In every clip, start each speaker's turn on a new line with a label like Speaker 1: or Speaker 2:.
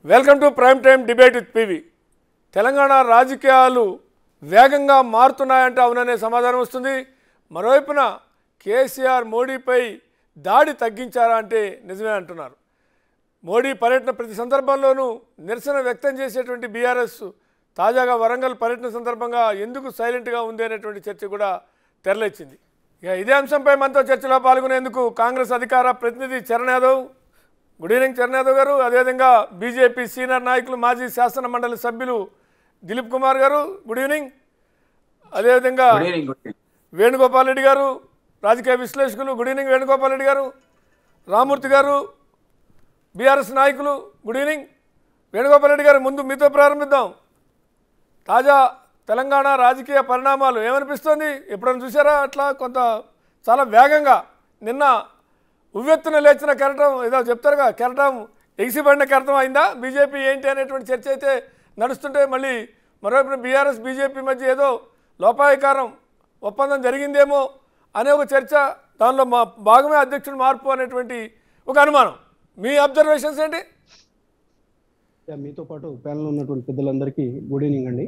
Speaker 1: Welcome to prime time debate with PV Telangana రాజకీయాలు వేగంగా మారుతున్నాయంటే అవుననే సమాధానం వస్తుంది మరోవైపున కేసీఆర్ మోడీపై దాడి తగ్గించారా అంటే నిజమే అంటున్నారు మోడీ పర్యటన ప్రతి సందర్భంలోనూ నిరసన వ్యక్తం చేసేటువంటి బీఆర్ఎస్ తాజాగా వరంగల్ పర్యటన సందర్భంగా ఎందుకు సైలెంట్గా ఉంది అనేటువంటి చర్చ కూడా తెరలేచింది ఇక ఇదే అంశంపై మనతో చర్చలో పాల్గొనేందుకు కాంగ్రెస్ అధికార ప్రతినిధి చరణ్ యాదవ్ గుడ్ ఈవినింగ్ చరణ్ యాదవ్ గారు అదేవిధంగా బీజేపీ సీనియర్ నాయకులు మాజీ శాసన మండలి సభ్యులు దిలీప్ కుమార్ గారు గుడ్ ఈవినింగ్ అదేవిధంగా
Speaker 2: good evening good evening
Speaker 1: Venugopal Reddy garu రాజకీయ విశ్లేషకులు గుడ్ ఈవినింగ్ వేణుగోపాల్ రెడ్డి గారు రామూర్తి గారు బీఆర్ఎస్ నాయకులు గుడ్ ఈవినింగ్ వేణుగోపాల్ రెడ్డి గారు ముందు మీతో ప్రారంభిద్దాం తాజా తెలంగాణ రాజకీయ పరిణామాలు ఏమనిపిస్తోంది ఎప్పుడైనా చూసారా అట్లా కొంత చాలా వేగంగా నిన్న ఉవ్వెత్తున లేచిన కెరటం ఏదో చెప్తారుగా కెరటం ఎగిసిపడిన కెరటం అయిందా బీజేపీ ఏంటి అనేటువంటి చర్చ అయితే నడుస్తుంటే మళ్ళీ మరోవైపున బీఆర్ఎస్ బీజేపీ మధ్య ఏదో లోపాయకారం ఒప్పందం జరిగిందేమో అనే ఒక చర్చ దానిలో మా భాగమే అధ్యక్షుడు మార్పు అనేటువంటి ఒక అనుమానం మీ అబ్జర్వేషన్స్ ఏంటి
Speaker 3: యా, మీతో పాటు ప్యానల్ ఉన్నటువంటి పెద్దలందరికీ గుడ్ ఈవినింగ్ అండి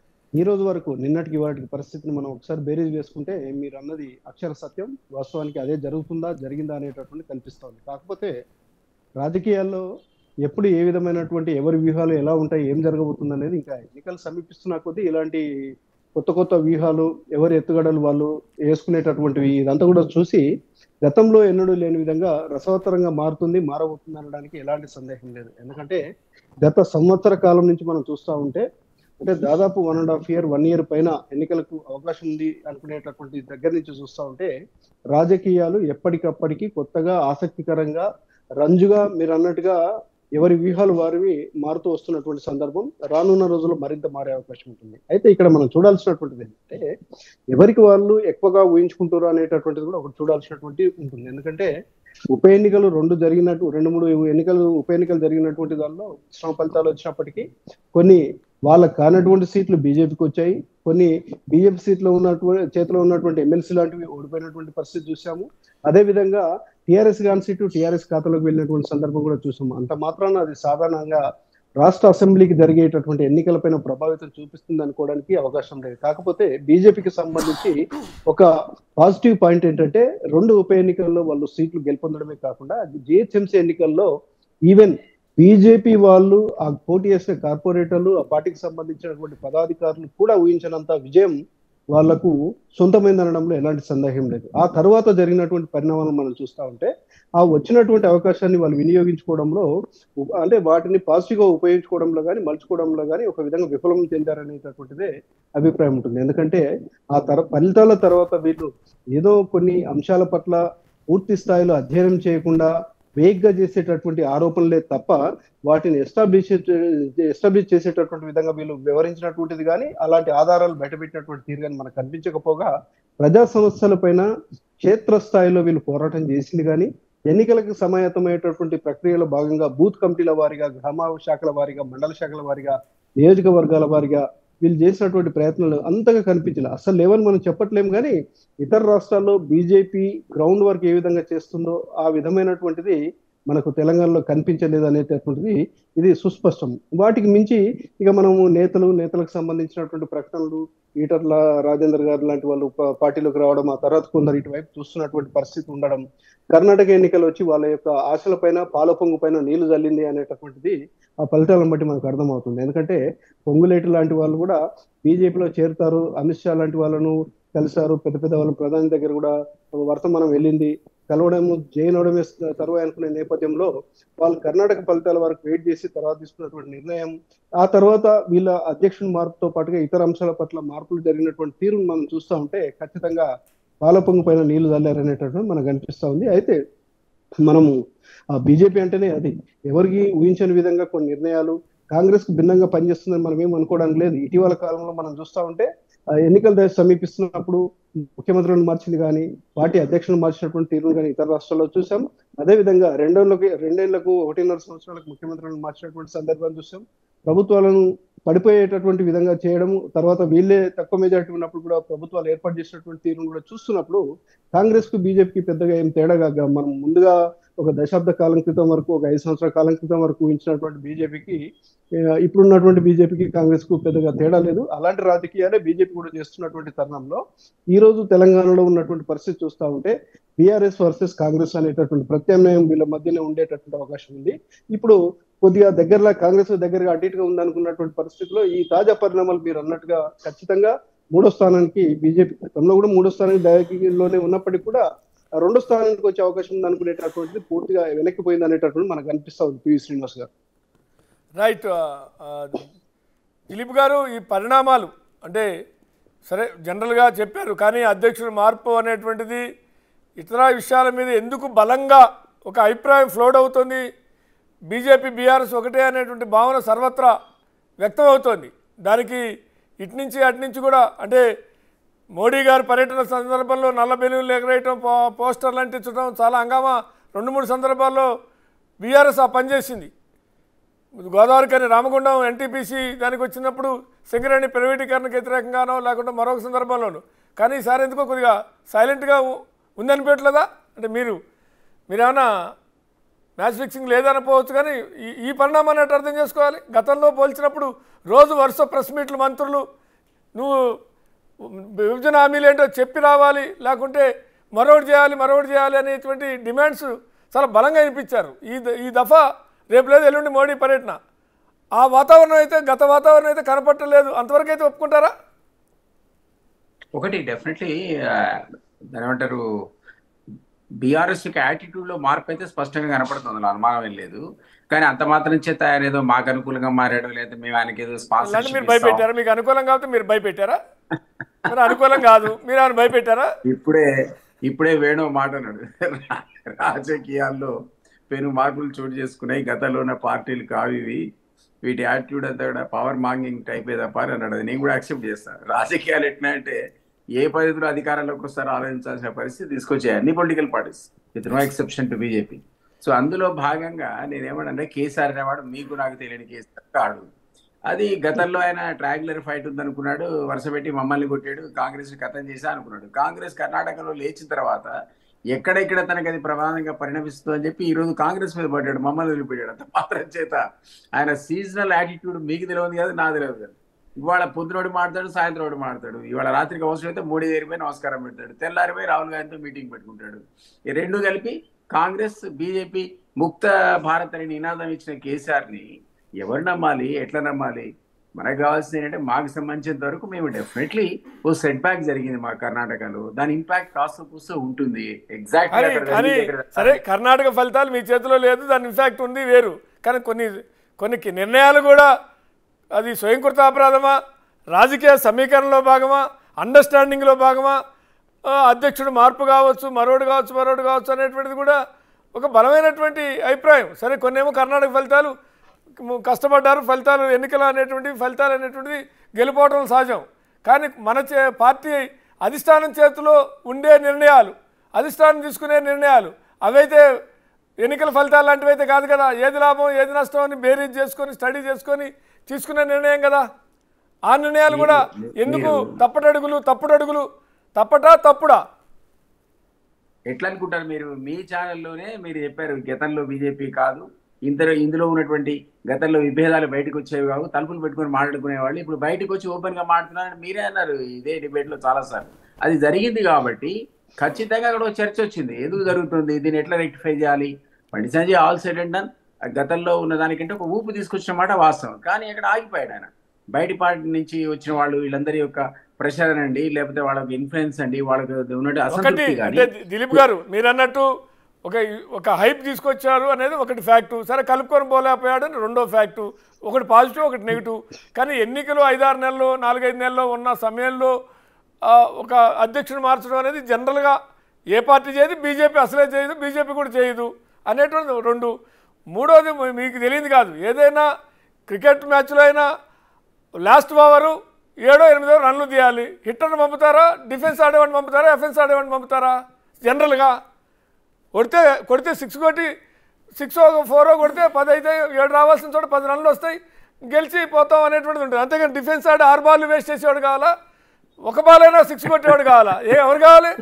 Speaker 3: ఈ రోజు వరకు నిన్నటికి వాటికి పరిస్థితిని మనం ఒకసారి బేరీజ్ వేసుకుంటే మీరు అన్నది అక్షర సత్యం వాస్తవానికి అదే జరుగుతుందా జరిగిందా అనేటటువంటి కనిపిస్తోంది కాకపోతే రాజకీయాల్లో ఎప్పుడు ఏ విధమైనటువంటి ఎవరి వ్యూహాలు ఎలా ఉంటాయి ఏం జరగబోతుంది అనేది ఇంకా ఎన్నికలు సమీపిస్తున్న కొద్దీ ఇలాంటి కొత్త కొత్త వ్యూహాలు ఎవరి ఎత్తుగడలు వాళ్ళు వేసుకునేటటువంటివి ఇదంతా కూడా చూసి గతంలో ఎన్నడూ లేని విధంగా రసవత్తరంగా మారుతుంది మారబోతుంది అనడానికి ఎలాంటి సందేహం లేదు ఎందుకంటే గత సంవత్సర కాలం నుంచి మనం చూస్తూ ఉంటే అంటే దాదాపు one and half year one year పైన ఎన్నికలకు అవకాశం ఉంది అనుకునేటటువంటి దగ్గర నుంచి చూస్తూ ఉంటే రాజకీయాలు ఎప్పటికప్పటికి కొత్తగా ఆసక్తికరంగా రంజుగా మీరు అన్నట్టుగా ఎవరి వ్యూహాలు వారివి మారుతూ వస్తున్నటువంటి సందర్భం రానున్న రోజుల్లో మరింత మారే అవకాశం ఉంటుంది అయితే ఇక్కడ మనం చూడాల్సినటువంటిది ఏంటంటే ఎవరికి వాళ్ళు ఎక్కువగా ఊహించుకుంటారు అనేటటువంటిది కూడా ఒకటి చూడాల్సినటువంటి ఉంటుంది ఎందుకంటే ఉప ఎన్నికలు రెండు జరిగినట్టు రెండు మూడు ఎన్నికలు ఉప ఎన్నికలు జరిగినటువంటి దానిలో శ్రమ ఫలితాలు వచ్చినప్పటికీ కొన్ని వాళ్ళకి కానటువంటి సీట్లు బీజేపీకి వచ్చాయి కొన్ని బీజేపీ సీట్లో ఉన్నటువంటి చేతిలో ఉన్నటువంటి ఎమ్మెల్సీ లాంటివి ఓడిపోయినటువంటి పరిస్థితి చూసాము అదే విధంగా టిఆర్ఎస్ గాని సీటు టిఆర్ఎస్ ఖాతాలోకి వెళ్ళినటువంటి సందర్భం కూడా చూసాము అంత మాత్రాన అది సాధారణంగా రాష్ట్ర అసెంబ్లీకి జరిగేటటువంటి ఎన్నికలపైన ప్రభావితం చూపిస్తుంది అనుకోవడానికి అవకాశం లేదు కాకపోతే బీజేపీకి సంబంధించి ఒక పాజిటివ్ పాయింట్ ఏంటంటే రెండు ఉప ఎన్నికల్లో వాళ్ళు సీట్లు గెలుపొందడమే కాకుండా జిహెచ్ఎంసీ ఎన్నికల్లో ఈవెన్ బీజేపీ వాళ్ళు ఆ పోటీ చేసిన కార్పొరేటర్లు ఆ పార్టీకి సంబంధించినటువంటి పదాధికారులు కూడా ఊహించినంత విజయం వాళ్లకు సొంతమైందనడంలో ఎలాంటి సందేహం లేదు ఆ తర్వాత జరిగినటువంటి పరిణామాలను మనం చూస్తా ఉంటే ఆ వచ్చినటువంటి అవకాశాన్ని వాళ్ళు వినియోగించుకోవడంలో ఉ- అంటే వాటిని పాజిటివ్ గా ఉపయోగించుకోవడంలో కానీ మలుచుకోవడంలో కానీ ఒక విధంగా విఫలం చెందారనేటటువంటిదే అభిప్రాయం ఉంటుంది ఎందుకంటే ఆ తర ఫలితాల తర్వాత వీళ్ళు ఏదో కొన్ని అంశాల పట్ల పూర్తి స్థాయిలో అధ్యయనం చేయకుండా వేగ్గా చేసేటటువంటి ఆరోపణలే తప్ప వాటిని ఎస్టాబ్లిష్ ఎస్టాబ్లిష్ చేసేటటువంటి విధంగా వీళ్ళు వివరించినటువంటిది కానీ అలాంటి ఆధారాలు బయటపెట్టినటువంటి తీరు కానీ మనకు కనిపించకపోగా ప్రజా సమస్యల పైన క్షేత్రస్థాయిలో వీళ్ళు పోరాటం చేసింది కానీ ఎన్నికలకు సమాయత్తమయ్యేటటువంటి ప్రక్రియలో భాగంగా బూత్ కమిటీల వారిగా గ్రామ శాఖల వారిగా మండల శాఖల వారిగా నియోజకవర్గాల వారిగా వీళ్ళు చేసినటువంటి ప్రయత్నాలు అంతగా కనిపించలే అసలు లేవని మనం చెప్పట్లేం కానీ ఇతర రాష్ట్రాల్లో బీజేపీ గ్రౌండ్ వర్క్ ఏ విధంగా చేస్తుందో ఆ విధమైనటువంటిది మనకు తెలంగాణలో కనిపించలేదు అనేటటువంటిది ఇది సుస్పష్టం వాటికి మించి ఇక మనము నేతలు నేతలకు సంబంధించినటువంటి ప్రకటనలు ఈటర్ల రాజేందర్ గారు లాంటి వాళ్ళు ప- పార్టీలోకి రావడం ఆ తర్వాత కొందరు ఇటువైపు చూస్తున్నటువంటి పరిస్థితి ఉండడం కర్ణాటక ఎన్నికలు వచ్చి వాళ్ళ యొక్క ఆశల పైన పాల పొంగు పైన నీళ్లు చల్లింది అనేటటువంటిది ఆ ఫలితాలను బట్టి మనకు అర్థమవుతుంది ఎందుకంటే పొంగులేటి లాంటి వాళ్ళు కూడా బీజేపీలో చేరుతారు అమిత్ షా లాంటి వాళ్ళను కలిశారు పెద్ద పెద్ద వాళ్ళ ప్రధాని దగ్గర కూడా వర్తమానం వెళ్ళింది కలవడము జైన్ అవడమే తరువాయి అనుకునే నేపథ్యంలో వాళ్ళు కర్ణాటక ఫలితాల వరకు వెయిట్ చేసి తర్వాత తీసుకున్నటువంటి నిర్ణయం ఆ తర్వాత వీళ్ళ అధ్యక్షుని మార్పుతో పాటుగా ఇతర అంశాల పట్ల మార్పులు జరిగినటువంటి తీరును మనం చూస్తూ ఉంటే ఖచ్చితంగా పాలపొంగు పైన నీళ్లు చల్లారనేటటువంటి మనకు అనిపిస్తా ఉంది అయితే మనము ఆ బీజేపీ అంటేనే అది ఎవరికి ఊహించని విధంగా కొన్ని నిర్ణయాలు కాంగ్రెస్ కు భిన్నంగా పనిచేస్తుందని మనం ఏం అనుకోవడానికి లేదు ఇటీవల కాలంలో మనం చూస్తా ఉంటే ఆ ఎన్నికల దశ సమీపిస్తున్నప్పుడు ముఖ్యమంత్రులను మార్చింది కానీ పార్టీ అధ్యక్షులను మార్చినటువంటి తీరును కానీ ఇతర రాష్ట్రాల్లో చూసాం అదే విధంగా రెండేళ్లకి రెండేళ్లకు ఒకటిన్నర సంవత్సరాలకు ముఖ్యమంత్రులను మార్చినటువంటి సందర్భాన్ని చూసాం ప్రభుత్వాలను పడిపోయేటటువంటి విధంగా చేయడం తర్వాత వీళ్ళే తక్కువ మెజారిటీ ఉన్నప్పుడు కూడా ప్రభుత్వాలు ఏర్పాటు చేసినటువంటి తీరును కూడా చూస్తున్నప్పుడు కాంగ్రెస్ కు బీజేపీకి పెద్దగా ఏం తేడా కాక మనం ముందుగా ఒక దశాబ్ద కాలం క్రితం వరకు ఒక ఐదు సంవత్సరాల కాలం క్రితం వరకు ఊహించినటువంటి బీజేపీకి ఇప్పుడున్నటువంటి బీజేపీకి కాంగ్రెస్ కు పెద్దగా తేడా లేదు అలాంటి రాజకీయాలే బీజేపీ కూడా చేస్తున్నటువంటి తరుణంలో ఈ రోజు తెలంగాణలో ఉన్నటువంటి పరిస్థితి చూస్తా ఉంటే బీఆర్ఎస్ వర్సెస్ కాంగ్రెస్ అనేటటువంటి ప్రత్యామ్నాయం వీళ్ళ మధ్యనే ఉండేటటువంటి అవకాశం ఉంది ఇప్పుడు కొద్దిగా దగ్గరలో కాంగ్రెస్ దగ్గరగా అటు ఇటుగా ఉందనుకున్నటువంటి పరిస్థితిలో ఈ తాజా పరిణామాలు మీరు అన్నట్టుగా ఖచ్చితంగా మూడో స్థానానికి బీజేపీ గతంలో కూడా మూడో స్థానానికి దయాకిలోనే ఉన్నప్పటికీ కూడా ఆ రెండో స్థానానికి వచ్చే అవకాశం ఉంది అనుకునేటటువంటిది పూర్తిగా వెనక్కిపోయింది అనేటటువంటి మనకు అనిపిస్తా ఉంది పివి శ్రీనివాస్ గారు
Speaker 1: రైట్ దిలీప్ గారు ఈ పరిణామాలు అంటే సరే జనరల్గా చెప్పారు కానీ అధ్యక్షుడు మార్పు అనేటువంటిది ఇతర విషయాల మీద ఎందుకు బలంగా ఒక అభిప్రాయం ఫ్లోడ్ అవుతుంది బీజేపీ బీఆర్ఎస్ ఒకటే అనేటువంటి భావన సర్వత్రా వ్యక్తం అవుతోంది దానికి ఇటు నుంచి అటు నుంచి కూడా అంటే మోడీ గారి పర్యటన సందర్భంలో నల్ల బెలూన్లు ఎగరేయటం పో పోస్టర్లు అంటించడం చాలా హంగామా రెండు మూడు సందర్భాల్లో బీఆర్ఎస్ ఆ పనిచేసింది గోదావరి కానీ రామగుండం ఎన్టీపీసీ దానికి వచ్చినప్పుడు సింగరేణి ప్రైవేటీకరణకు వ్యతిరేకంగానో లేకుంటే మరొక సందర్భంలోనూ కానీ ఈసారి ఎందుకో కొద్దిగా సైలెంట్గా ఉ- ఉందనిపించలేదా అంటే మీరు మీరేమన్నా మ్యాచ్ ఫిక్సింగ్ లేదనపోవచ్చు కానీ ఈ ఈ పరిణామాన్ని ఎట్లా అర్థం చేసుకోవాలి గతంలో పోల్చినప్పుడు రోజు వరుస ప్రెస్ మీట్లు మంత్రులు నువ్వు విభజన హామీలు ఏంటో చెప్పి రావాలి లేకుంటే మరొకటి చేయాలి మరొకటి చేయాలి అనేటువంటి డిమాండ్స్ చాలా బలంగా వినిపించారు ఈ ద- ఈ దఫా రేపు లేదు ఎల్లుండి మోడీ పర్యటన ఆ వాతావరణం అయితే గత వాతావరణం అయితే కనపట్టలేదు అంతవరకు అయితే ఒప్పుకుంటారా
Speaker 2: ఒకటి డెఫినెట్లీ దాని ఏమంటారు బీఆర్ఎస్ యొక్క యాటిట్యూడ్ లో మార్పు అయితే స్పష్టంగా కనపడుతుంది అందులో అనుమానం ఏం లేదు కానీ అంత మాత్రం చేత ఆయన ఏదో మాకు అనుకూలంగా మారాడు లేదా మేము ఆయనకి ఏదో
Speaker 1: అలాంటి
Speaker 2: స్పాన్సర్షిప్
Speaker 1: మీరు భయపెట్టారా మీకు అనుకూలం కాబట్టి మీరు భయపెట్టారా మరి అనుకూలం కాదు మీరు ఆయన భయపెట్టారా
Speaker 2: ఇప్పుడే ఇప్పుడే వేణు ఒక మాట అన్నాడు రా- రాజకీయాల్లో పెను మార్పులు చోటు చేసుకున్నాయి గతంలో ఉన్న పార్టీలు కావు ఇవి వీటి యాటిట్యూడ్ అంతా కూడా పవర్ మాంగింగ్ టైప్ తప్ప అని అన్నాడు అది నేను కూడా యాక్సెప్ట్ చేస్తాను రాజకీయాలు ఎట్లా అంటే ఏ పద్ధతిలో అధికారంలోకి వస్తారో ఆలోచించాల్సిన పరిస్థితి తీసుకొచ్చాయి అన్ని political parties with no exception to BJP so అందులో భాగంగా నేనేమన్నా కేసీఆర్ అనేవాడు మీకు నాకు తెలియని కేసీఆర్ కాడు అది గతంలో ఆయన ట్రాంగులర్ ఫైట్ ఉందనుకున్నాడు వరుస పెట్టి మమ్మల్ని కొట్టాడు కాంగ్రెస్ కథం చేశా అనుకున్నాడు కాంగ్రెస్ కర్ణాటకలో లేచిన తర్వాత ఎక్కడెక్కడ తనకి అది ప్రధానంగా పరిణమిస్తుందో అని చెప్పి ఈ రోజు కాంగ్రెస్ మీద పడ్డాడు మమ్మల్ని వదిలిపెట్టాడు అంత మాత్రం చేత ఆయన సీజనల్ యాటిట్యూడ్ మీకు తెలియదు కాదు నా తెలియదు కాదు ఇవాళ పొద్దునోడు మాడతాడు సాయంత్రం ఒకటి మాడతాడు ఇవాళ రాత్రికి అవసరం అయితే మోడీ దగ్గరికి నమస్కారం పెడతాడు తెల్లారిపోయి రాహుల్ గాంధీతో మీటింగ్ పెట్టుకుంటాడు ఈ రెండు కలిపి కాంగ్రెస్ బీజేపీ ముక్త భారత్ అని నినాదం ఇచ్చిన కేసీఆర్ ని ఎవరు నమ్మాలి ఎట్లా నమ్మాలి మనకు కావాల్సింది ఏంటంటే మాకు సంబంధించినంత వరకు మేము డెఫినెట్లీ ఓ సెట్ బ్యాక్ జరిగింది మా కర్ణాటకలో దాని ఇంపాక్ట్ కాస్త కూస్త ఉంటుంది
Speaker 1: కానీ కానీ సరే
Speaker 2: ఎగ్జాక్ట్
Speaker 1: కర్ణాటక ఫలితాలు మీ చేతిలో లేదు దాని ఇన్ఫాక్ట్ ఉంది వేరు కానీ కొన్ని కొన్ని కి- నిర్ణయాలు కూడా అది స్వయంకృత అపరాధమా రాజకీయ సమీకరణలో భాగమా అండర్స్టాండింగ్లో భాగమా ఆ, అధ్యక్షుడు మార్పు కావచ్చు మరోడు కావచ్చు మరోడు కావచ్చు అనేటువంటిది కూడా ఒక బలమైనటువంటి అభిప్రాయం సరే కొన్నేమో కర్ణాటక ఫలితాలు ము- కష్టపడ్డారు ఫలితాలు ఎన్నికలు అనేటువంటివి ఫలితాలు అనేటువంటిది గెలుపోవటం సహజం కానీ మన చే పార్టీ అధిష్టానం చేతిలో ఉండే నిర్ణయాలు అధిష్టానం తీసుకునే నిర్ణయాలు అవైతే ఎన్నికల ఫలితాలు లాంటివి అయితే కాదు కదా ఏది లాభం ఏది నష్టం అని బేరీజ్ చేసుకొని స్టడీ చేసుకొని తీసుకునే నిర్ణయం కదా ఆ నిర్ణయాలు కూడా
Speaker 2: మీరు-
Speaker 1: ఎందుకు
Speaker 2: మీరు-
Speaker 1: తప్పటడుగులు తప్పుడడుగులు తప్పటా తప్పుడా
Speaker 2: ఎట్లా అనుకుంటారు మీరు మీ ఛానల్లోనే మీరు చెప్పారు గతంలో బీజేపీ కాదు ఇంతలో ఇందులో ఉన్నటువంటి గతంలో విభేదాలు బయటకు వచ్చేవి కావు తలుపులు పెట్టుకొని మాట్లాడుకునేవాళ్ళు ఇప్పుడు బయటకు వచ్చి ఓపెన్ గా మాట్లాడుతున్నారని మీరే అన్నారు ఇదే డిబేట్ లో చాలా సార్లు అది జరిగింది కాబట్టి ఖచ్చితంగా అక్కడ ఒక చర్చ వచ్చింది ఎందుకు జరుగుతుంది దీన్ని ఎట్లా రెక్టిఫై చేయాలి Bandi Sanjay all said and done గతంలో ఉన్న దానికంటే ఒక ఊపు తీసుకొచ్చిన మాట వాస్తవం కానీ అక్కడ ఆగిపోయాడు ఆయన బయటి పార్టీ నుంచి వచ్చిన వాళ్ళు వీళ్ళందరి యొక్క ప్రెషర్ అండి లేకపోతే వాళ్ళకి ఇన్ఫ్లుయెన్స్ అండి వాళ్ళకి ఉన్నట్టు
Speaker 1: ఒకటి
Speaker 2: అసంతృప్తి కానీ
Speaker 1: అంటే ది- దిలీప్ గారు మీరు అన్నట్టు ఒక ఒక హైప్ తీసుకొచ్చారు అనేది ఒకటి ఫ్యాక్టు సరే కలుపుకొని పోలేకపోయాడు అని రెండో ఫ్యాక్టు ఒకటి పాజిటివ్ ఒకటి నెగిటివ్ కానీ ఎన్నికలు ఐదారు నెలలు నాలుగైదు నెలల్లో ఉన్న సమయంలో ఆ, ఒక అధ్యక్షుడు మార్చడం అనేది జనరల్గా ఏ పార్టీ చేయదు బీజేపీ అసలే చేయదు బీజేపీ కూడా చేయదు అనేటువంటి రెండు మూడోది మీ- మీకు తెలియదు కాదు ఏదైనా క్రికెట్ మ్యాచ్లో అయినా లాస్ట్ ఓవరు ఏడో ఎనిమిదో రన్లు తీయాలి హిట్టర్ని పంపుతారా డిఫెన్స్ ఆడేవాడిని పంపుతారా ఎఫెన్స్ ఆడేవాడిని పంపుతారా జనరల్గా కొడితే కొడితే సిక్స్ కొట్టి సిక్స్ ఫోరో కొడితే పది అయితే ఏడు రావాల్సిన చోట పది రన్లు వస్తాయి గెలిచి పోతాం అనేటువంటిది ఉంటుంది అంతేగాని డిఫెన్స్ ఆడి ఆరు బాల్ వేస్ట్ చేసేవాడు కావాలా ఒక బాల్ అయినా సిక్స్ కొట్టేవాడు కావాలా ఏ ఎవరు కావాలి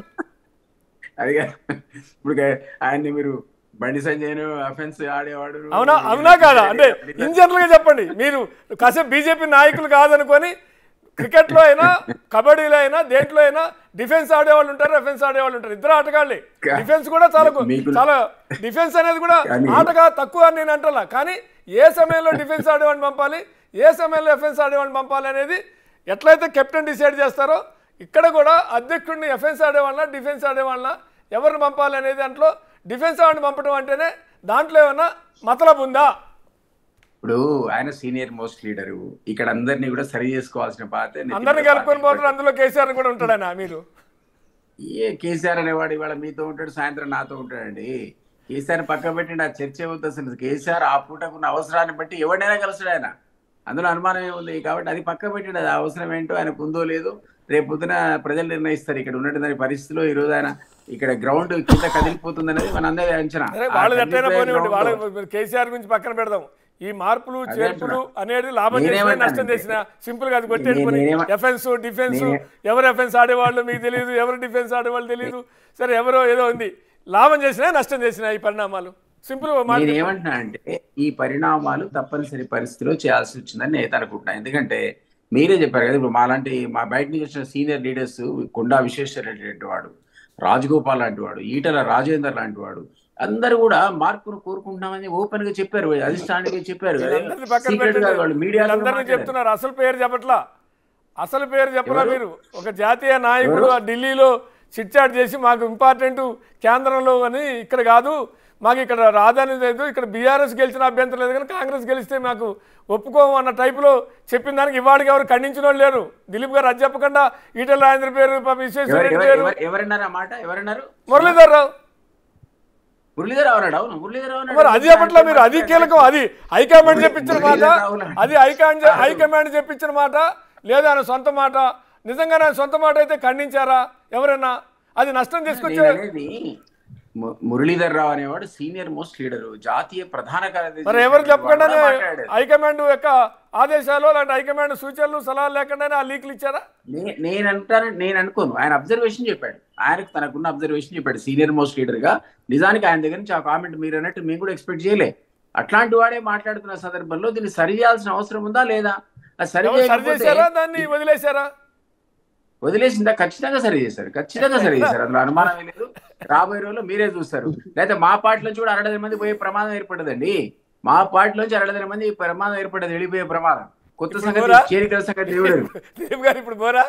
Speaker 2: అది కాదు. ఇప్పుడు గా- ఆయన్ని మీరు బండి సంజయ్ అఫెన్స్ ఆడేవాడు
Speaker 1: అవునా అవునా కాదా అంటే ఇన్ జనరల్ గా చెప్పండి మీరు కాసేపు బీజేపీ నాయకులు కాదనుకొని క్రికెట్లో అయినా కబడ్డీలో అయినా దేంట్లో అయినా డిఫెన్స్ ఆడేవాళ్ళు ఉంటారు డిఫెన్స్ ఆడేవాళ్ళు ఉంటారు ఇద్దరు ఆటగాళ్ళే డిఫెన్స్ కూడా చాలా గు-
Speaker 2: మీకు-
Speaker 1: చాలా డిఫెన్స్ అనేది కూడా
Speaker 2: కానీ-
Speaker 1: ఆటగా తక్కువ అని నేను అంటున్నా కానీ ఏ సమయంలో డిఫెన్స్ ఆడేవాడిని పంపాలి ఏ సమయంలో ఎఫెన్స్ ఆడేవాడిని పంపాలి అనేది ఎట్లయితే కెప్టెన్ డిసైడ్ చేస్తారో ఇక్కడ కూడా అధ్యక్షుడిని ఎఫెన్స్ ఆడేవాళ్ళ డిఫెన్స్ ఆడేవాళ్ళ ఎవరిని పంపాలి అనేది దాంట్లో డిఫెన్స్ ఆడిని పంపడం అంటేనే దాంట్లో ఏమన్నా మతలబు ఉందా
Speaker 2: ఇప్పుడు ఆయన సీనియర్ మోస్ట్ లీడరు ఇక్కడ అందరినీ కూడా సరి చేసుకోవాల్సిన బాధ్యత నెత్తి
Speaker 1: అందరిని
Speaker 2: మీద
Speaker 1: కలుపుకొని
Speaker 2: పార్టీ
Speaker 1: పోతారు అందులో కేసీఆర్ కూడా ఉంటాడనా మీరు
Speaker 2: ఏ కేసీఆర్ అనేవాడు ఇవాళ మీతో ఉంటాడు సాయంత్రం నాతో ఉంటాడండి కేసీఆర్ పక్క పెట్టండి ఆ చర్చ ఏమవుతుంది అసలు కేసీఆర్ ఆ పూటకున్న అవసరాన్ని బట్టి ఎవరినైనా కలుస్తాడు ఆయన అందులో అనుమానం ఏముంది కాబట్టి అది పక్క పెట్టండి అది అవసరం ఏంటో ఆయనకు ఉందో లేదో రేపు పొద్దున ప్రజలు నిర్ణయిస్తారు ఇక్కడ ఉన్నటువంటి పరిస్థితిలో ఈ రోజు ఆయన ఇక్కడ గ్రౌండ్ కింద కదిలిపోతుంది అనేది మన అందరి అంచనా
Speaker 1: అరే
Speaker 2: ఆ
Speaker 1: వాళ్ళు ఎట్లయినా
Speaker 2: కదిలిపోయే
Speaker 1: పోనివ్వండి
Speaker 2: ground లో-
Speaker 1: వాళ్ళ కేసీఆర్ గురించి పక్కన పెడదాం ఈ మార్పులు
Speaker 2: అదే
Speaker 1: చేర్పులు
Speaker 2: అంటున్నా.
Speaker 1: అనేది లాభం చేసిన
Speaker 2: నేనేమంటానంటే-
Speaker 1: నష్టం చేసిన సింపుల్ గా అది కొట్టేసుకొని
Speaker 2: నేనేమ-
Speaker 1: ఎఫెన్స్ డిఫెన్స్
Speaker 2: నేనే-
Speaker 1: ఎవరు ఎఫెన్స్ ఆడేవాళ్ళు మీకు తెలియదు ఎవరు డిఫెన్స్ ఆడేవాళ్ళు తెలియదు సరే ఎవరో ఏదో ఉంది లాభం చేసినా నష్టం చేసిన ఈ పరిణామాలు సింపుల్ మాట
Speaker 2: నేను ఏమంటున్నా అంటే ఈ పరిణామాలు తప్పనిసరి పరిస్థితిలో చేయాల్సి వచ్చిందని నేను అనుకుంటున్నా ఎందుకంటే మీరే చెప్పారు కదా ఇప్పుడు మాలాంటి మా బయట నుంచి వచ్చిన సీనియర్ లీడర్స్ కొండా విశ్వేశ్వరరెడ్డి లాంటి వాడు రాజగోపాల్ లాంటి వాడు ఈటల రాజేందర్ లాంటి వాడు అందరూ కూడా మార్పును కోరుకుంటున్నామని ఓపెన్ గా చెప్పారు అధిష్టానికి చెప్పారు
Speaker 1: వీళ్ళందరినీ పక్కన
Speaker 2: సీక్రెట్ గా
Speaker 1: పెట్టండి
Speaker 2: వాళ్ళు మీడియా
Speaker 1: వీళ్ళందరినీ చెప్తున్నారు అసలు పేరు చెప్పట్లా అసలు పేరు చెప్పలా మీరు ఒక జాతీయ నాయకుడు ఆ ఢిల్లీలో చిట్చాట్ చేసి మాకు ఇంపార్టెంట్ కేంద్రంలో అని ఇక్కడ కాదు మాకు ఇక్కడ రాజధాని లేదు ఇక్కడ బీఆర్ఎస్ గెలిచిన అభ్యంతరం లేదు కానీ కాంగ్రెస్ గెలిస్తే మాకు ఒప్పుకోము అన్న టైపులో చెప్పిన దానికి ఇవాడికి ఎవరు ఖండించిన వాళ్ళు లేరు దిలీప్ గారు అది చెప్పకుండా ఈటల రాజేంద్ర పేరు పాపం విశ్వేశ్వర రెడ్డి పేరు
Speaker 2: ఎవరన్నారు ఆ మాట ఎవరన్నారు
Speaker 1: మురళీధర్ రావు
Speaker 2: మురళీధర్ అన్నాడు అవును మురళీధర్ అన్నాడు.
Speaker 1: మరి అది చెప్పట్లా మీరు అది కీలకం అది హైకమాండ్ చెప్పించిన మాట అది హైకమాండ్ హైకమాండ్ చెప్పించిన మాట లేదా ఆయన సొంత మాట నిజంగా ఆయన సొంత మాట అయితే ఖండించారా ఎవరైనా అది నష్టం తీసుకొచ్చే
Speaker 2: నేను అనేది ము- మురళీధర్ రావు అనేవాడు సీనియర్ మోస్ట్ లీడర్ జాతీయ ప్రధాన కార్యదర్శి
Speaker 1: మరి ఎవరు చెప్పకుండానే
Speaker 2: వాడు మాట్లాడాడు.
Speaker 1: హైకమాండ్ యొక్క ఆదేశాలు అలాంటి హైకమాండ్ సూచనలు సలహాలు లేకుండానే ఆ లీక్లు ఇచ్చారా
Speaker 2: నే- నేను అంటాను నేను అనుకోను ఆయన అబ్జర్వేషన్ చెప్పాడు ఆయనకు తనకున్న అబ్జర్వేషన్ చెప్పాడు సీనియర్ మోస్ట్ లీడర్ గా నిజానికి ఆయన దగ్గర నుంచి ఆ కామెంట్ మీరు అన్నట్టు మేము కూడా ఎక్స్పెక్ట్ చేయలే అట్లాంటి వాడే మాట్లాడుతున్న సందర్భంలో దీన్ని సరి చేయాల్సిన అవసరం ఉందా లేదా అది సరి
Speaker 1: ఎవరు సరి
Speaker 2: చేయకపోతే
Speaker 1: చేశారా దాన్ని వదిలేశారా
Speaker 2: వదిలేసిందా ఖచ్చితంగా సరి చేశారు ఖచ్చితంగా సరి చేశారు అందులో అనుమానం లేదు రాబోయే రోజుల్లో మీరే చూస్తారు లేకపోతే మా పార్టీ నుంచి కూడా అరడదన మంది పోయే ప్రమాదం ఏర్పడదండి మా పార్టీ నుంచి అరడదన మంది ప్రమాదం ఏర్పడదు వెళ్ళిపోయే ప్రమాదం కొత్త సంగతి
Speaker 1: పోరా?
Speaker 2: చేరికల సంగతి దేవుడు
Speaker 1: దిలీప్ గారు ఇప్పుడు పోరా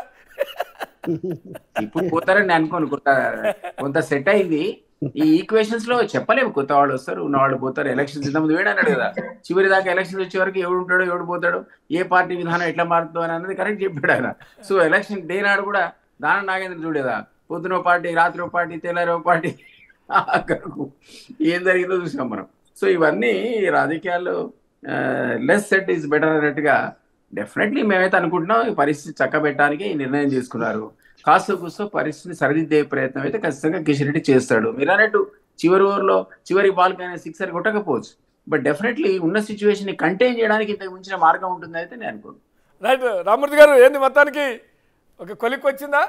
Speaker 2: ఇప్పుడు పోతారని నేను అనుకోను కొంత కొంత సెట్ అయింది ఈ ఈక్వేషన్స్ లో చెప్పలేము కొత్త వాళ్ళు వస్తారు ఉన్న వాళ్ళు పోతారు ఎలక్షన్స్ ఇంతకుముందు వేడు అన్నాడు కదా చివరి దాకా ఎలక్షన్స్ వచ్చే వరకు ఎవడు ఉంటాడో ఎవడు పోతాడో ఏ పార్టీ విధానం ఎట్లా మారుతుందో అని అన్నది కరెక్ట్ చెప్పాడు ఆయన సో ఎలక్షన్ డే నాడు కూడా దానం నాగేంద్ర చూడేదా పొద్దున ఓ పార్టీ రాత్రి ఓ పార్టీ తెల్లారి ఓ పార్టీ ఆఖరుకు ఏం జరిగిందో చూసాం మనం సో ఇవన్నీ రాజకీయాల్లో లెస్ సెట్ ఈస్ బెటర్ అన్నట్టుగా డెఫినెట్లీ మేమైతే అనుకుంటున్నాం ఈ పరిస్థితి చక్కబెట్టడానికి ఈ నిర్ణయం తీసుకున్నారు కాస్త కూస్తో పరిస్థితిని సరిదిద్దే ప్రయత్నం అయితే ఖచ్చితంగా కిషన్ రెడ్డి చేస్తాడు మీరు అన్నట్టు చివరి ఓవర్లో చివరి బాల్కి అయినా సిక్సర్ కొట్టకపోవచ్చు బట్ డెఫినెట్లీ ఉన్న సిచ్యువేషన్ ని కంటైన్ చేయడానికి ఇంతకు మించిన మార్గం ఉంటుంది అయితే నేను అనుకోను
Speaker 1: రైట్ రామూర్తి గారు ఏంది మొత్తానికి ఒక కొలిక్ వచ్చిందా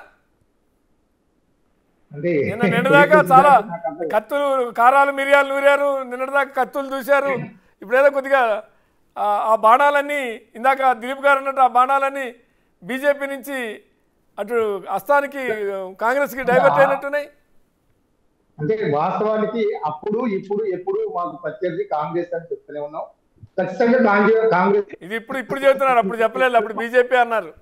Speaker 4: అంటే
Speaker 1: నిన్న నిన్నదాకా చాలా కత్తులు కారాలు మిరియాలు నూరారు నిన్నటిదాకా కత్తులు చూశారు ఇప్పుడేదో కొద్దిగా ఆ- ఆ బాణాలన్నీ ఇందాక దిలీప్ గారు అన్నట్టు ఆ బాణాలన్నీ బీజేపీ నుంచి అటు అస్తానికి కాంగ్రెస్కి డైవర్ట్ అయినట్టున్నాయి
Speaker 4: అంటే వాస్తవానికి అప్పుడు ఇప్పుడు ఎప్పుడు మాకు ప్రత్యర్థి కాంగ్రెస్ అని చెప్తూనే ఉన్నాం ఖచ్చితంగా కాంగ్రెస్ కాంగ్రెస్
Speaker 1: ఇది ఇప్పుడు ఇప్పుడు చెబుతున్నారు అప్పుడు చెప్పలేదు అప్పుడు బీజేపీ అన్నారు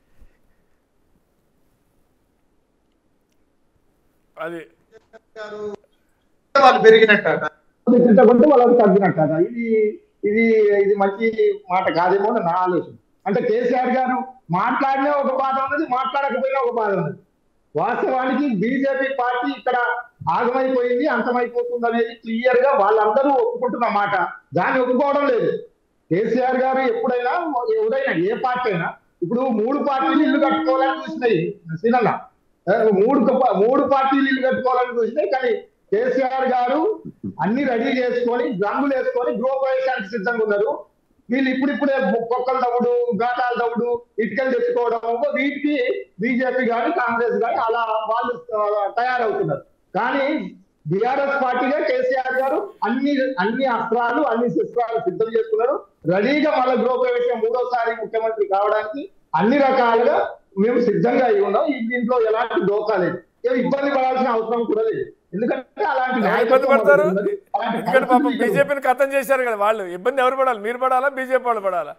Speaker 1: అది
Speaker 4: వాళ్ళు పెరిగినట్ట తిట్టకుంటే వాళ్ళకి తగ్గినట్ట ఇది ఇది ఇది మంచి మాట కాదేమో అని నా ఆలోచన అంటే కేసీఆర్ గారు మాట్లాడినా ఒక బాధ ఉన్నది మాట్లాడకపోయినా ఒక బాధ ఉన్నది వాస్తవానికి బీజేపీ పార్టీ ఇక్కడ ఆగమైపోయింది అంతమైపోతుంది అనేది క్లియర్ గా వాళ్ళందరూ ఒప్పుకుంటున్న మాట దాన్ని ఒప్పుకోవడం లేదు కేసీఆర్ గారు ఎప్పుడైనా ఎవరైనా ఏ పార్టీ అయినా ఇప్పుడు మూడు పార్టీలు ఇల్లు కట్టుకోవాలని చూసినాయి సీనన్న ఆ, మూడు కప్ప- మూడు పార్టీలు ఇల్లు కట్టుకోవాలని చూసినాయి కానీ కేసీఆర్ గారు అన్ని రెడీ చేసుకొని రంగులు వేసుకొని గృహప్రవేశానికి సిద్ధంగా ఉన్నారు వీళ్ళు ఇప్పుడిప్పుడే కుక్కల దవ్వుడు ఘాటాల దవ్వుడు ఇటుకలు తెచ్చుకోవడం వీటికి బీజేపీ కానీ కాంగ్రెస్ కానీ అలా వాళ్ళు ఆ, తయారవుతున్నారు కానీ బీఆర్ఎస్ పార్టీగా కేసీఆర్ గారు అన్ని అన్ని అస్త్రాలు అన్ని శస్త్రాలు సిద్ధం చేసుకున్నారు రెడీగా మళ్ళీ గృహప్రవేశం మూడోసారి ముఖ్యమంత్రి కావడానికి అన్ని రకాలుగా మేము సిద్ధంగా అయి ఉన్నాం ఈ దీంట్లో ఎలాంటి డోకా లేదు ఏం ఇబ్బంది పడాల్సిన అవసరం కూడా లేదు ఎందుకంటే అలాంటి
Speaker 1: ఇబ్బంది
Speaker 4: నాయకత్వం
Speaker 1: పడతారు
Speaker 4: మనకు ఉన్నది. అలాంటి
Speaker 1: ఎందుకంటే పాపం
Speaker 4: పరిస్థితులు
Speaker 1: బీజేపీని ఖతం చేశారు కదా వాళ్ళు ఇబ్బంది ఎవరు పడాలి మీరు పడాలా బీజేపీ వాళ్ళు పడాలా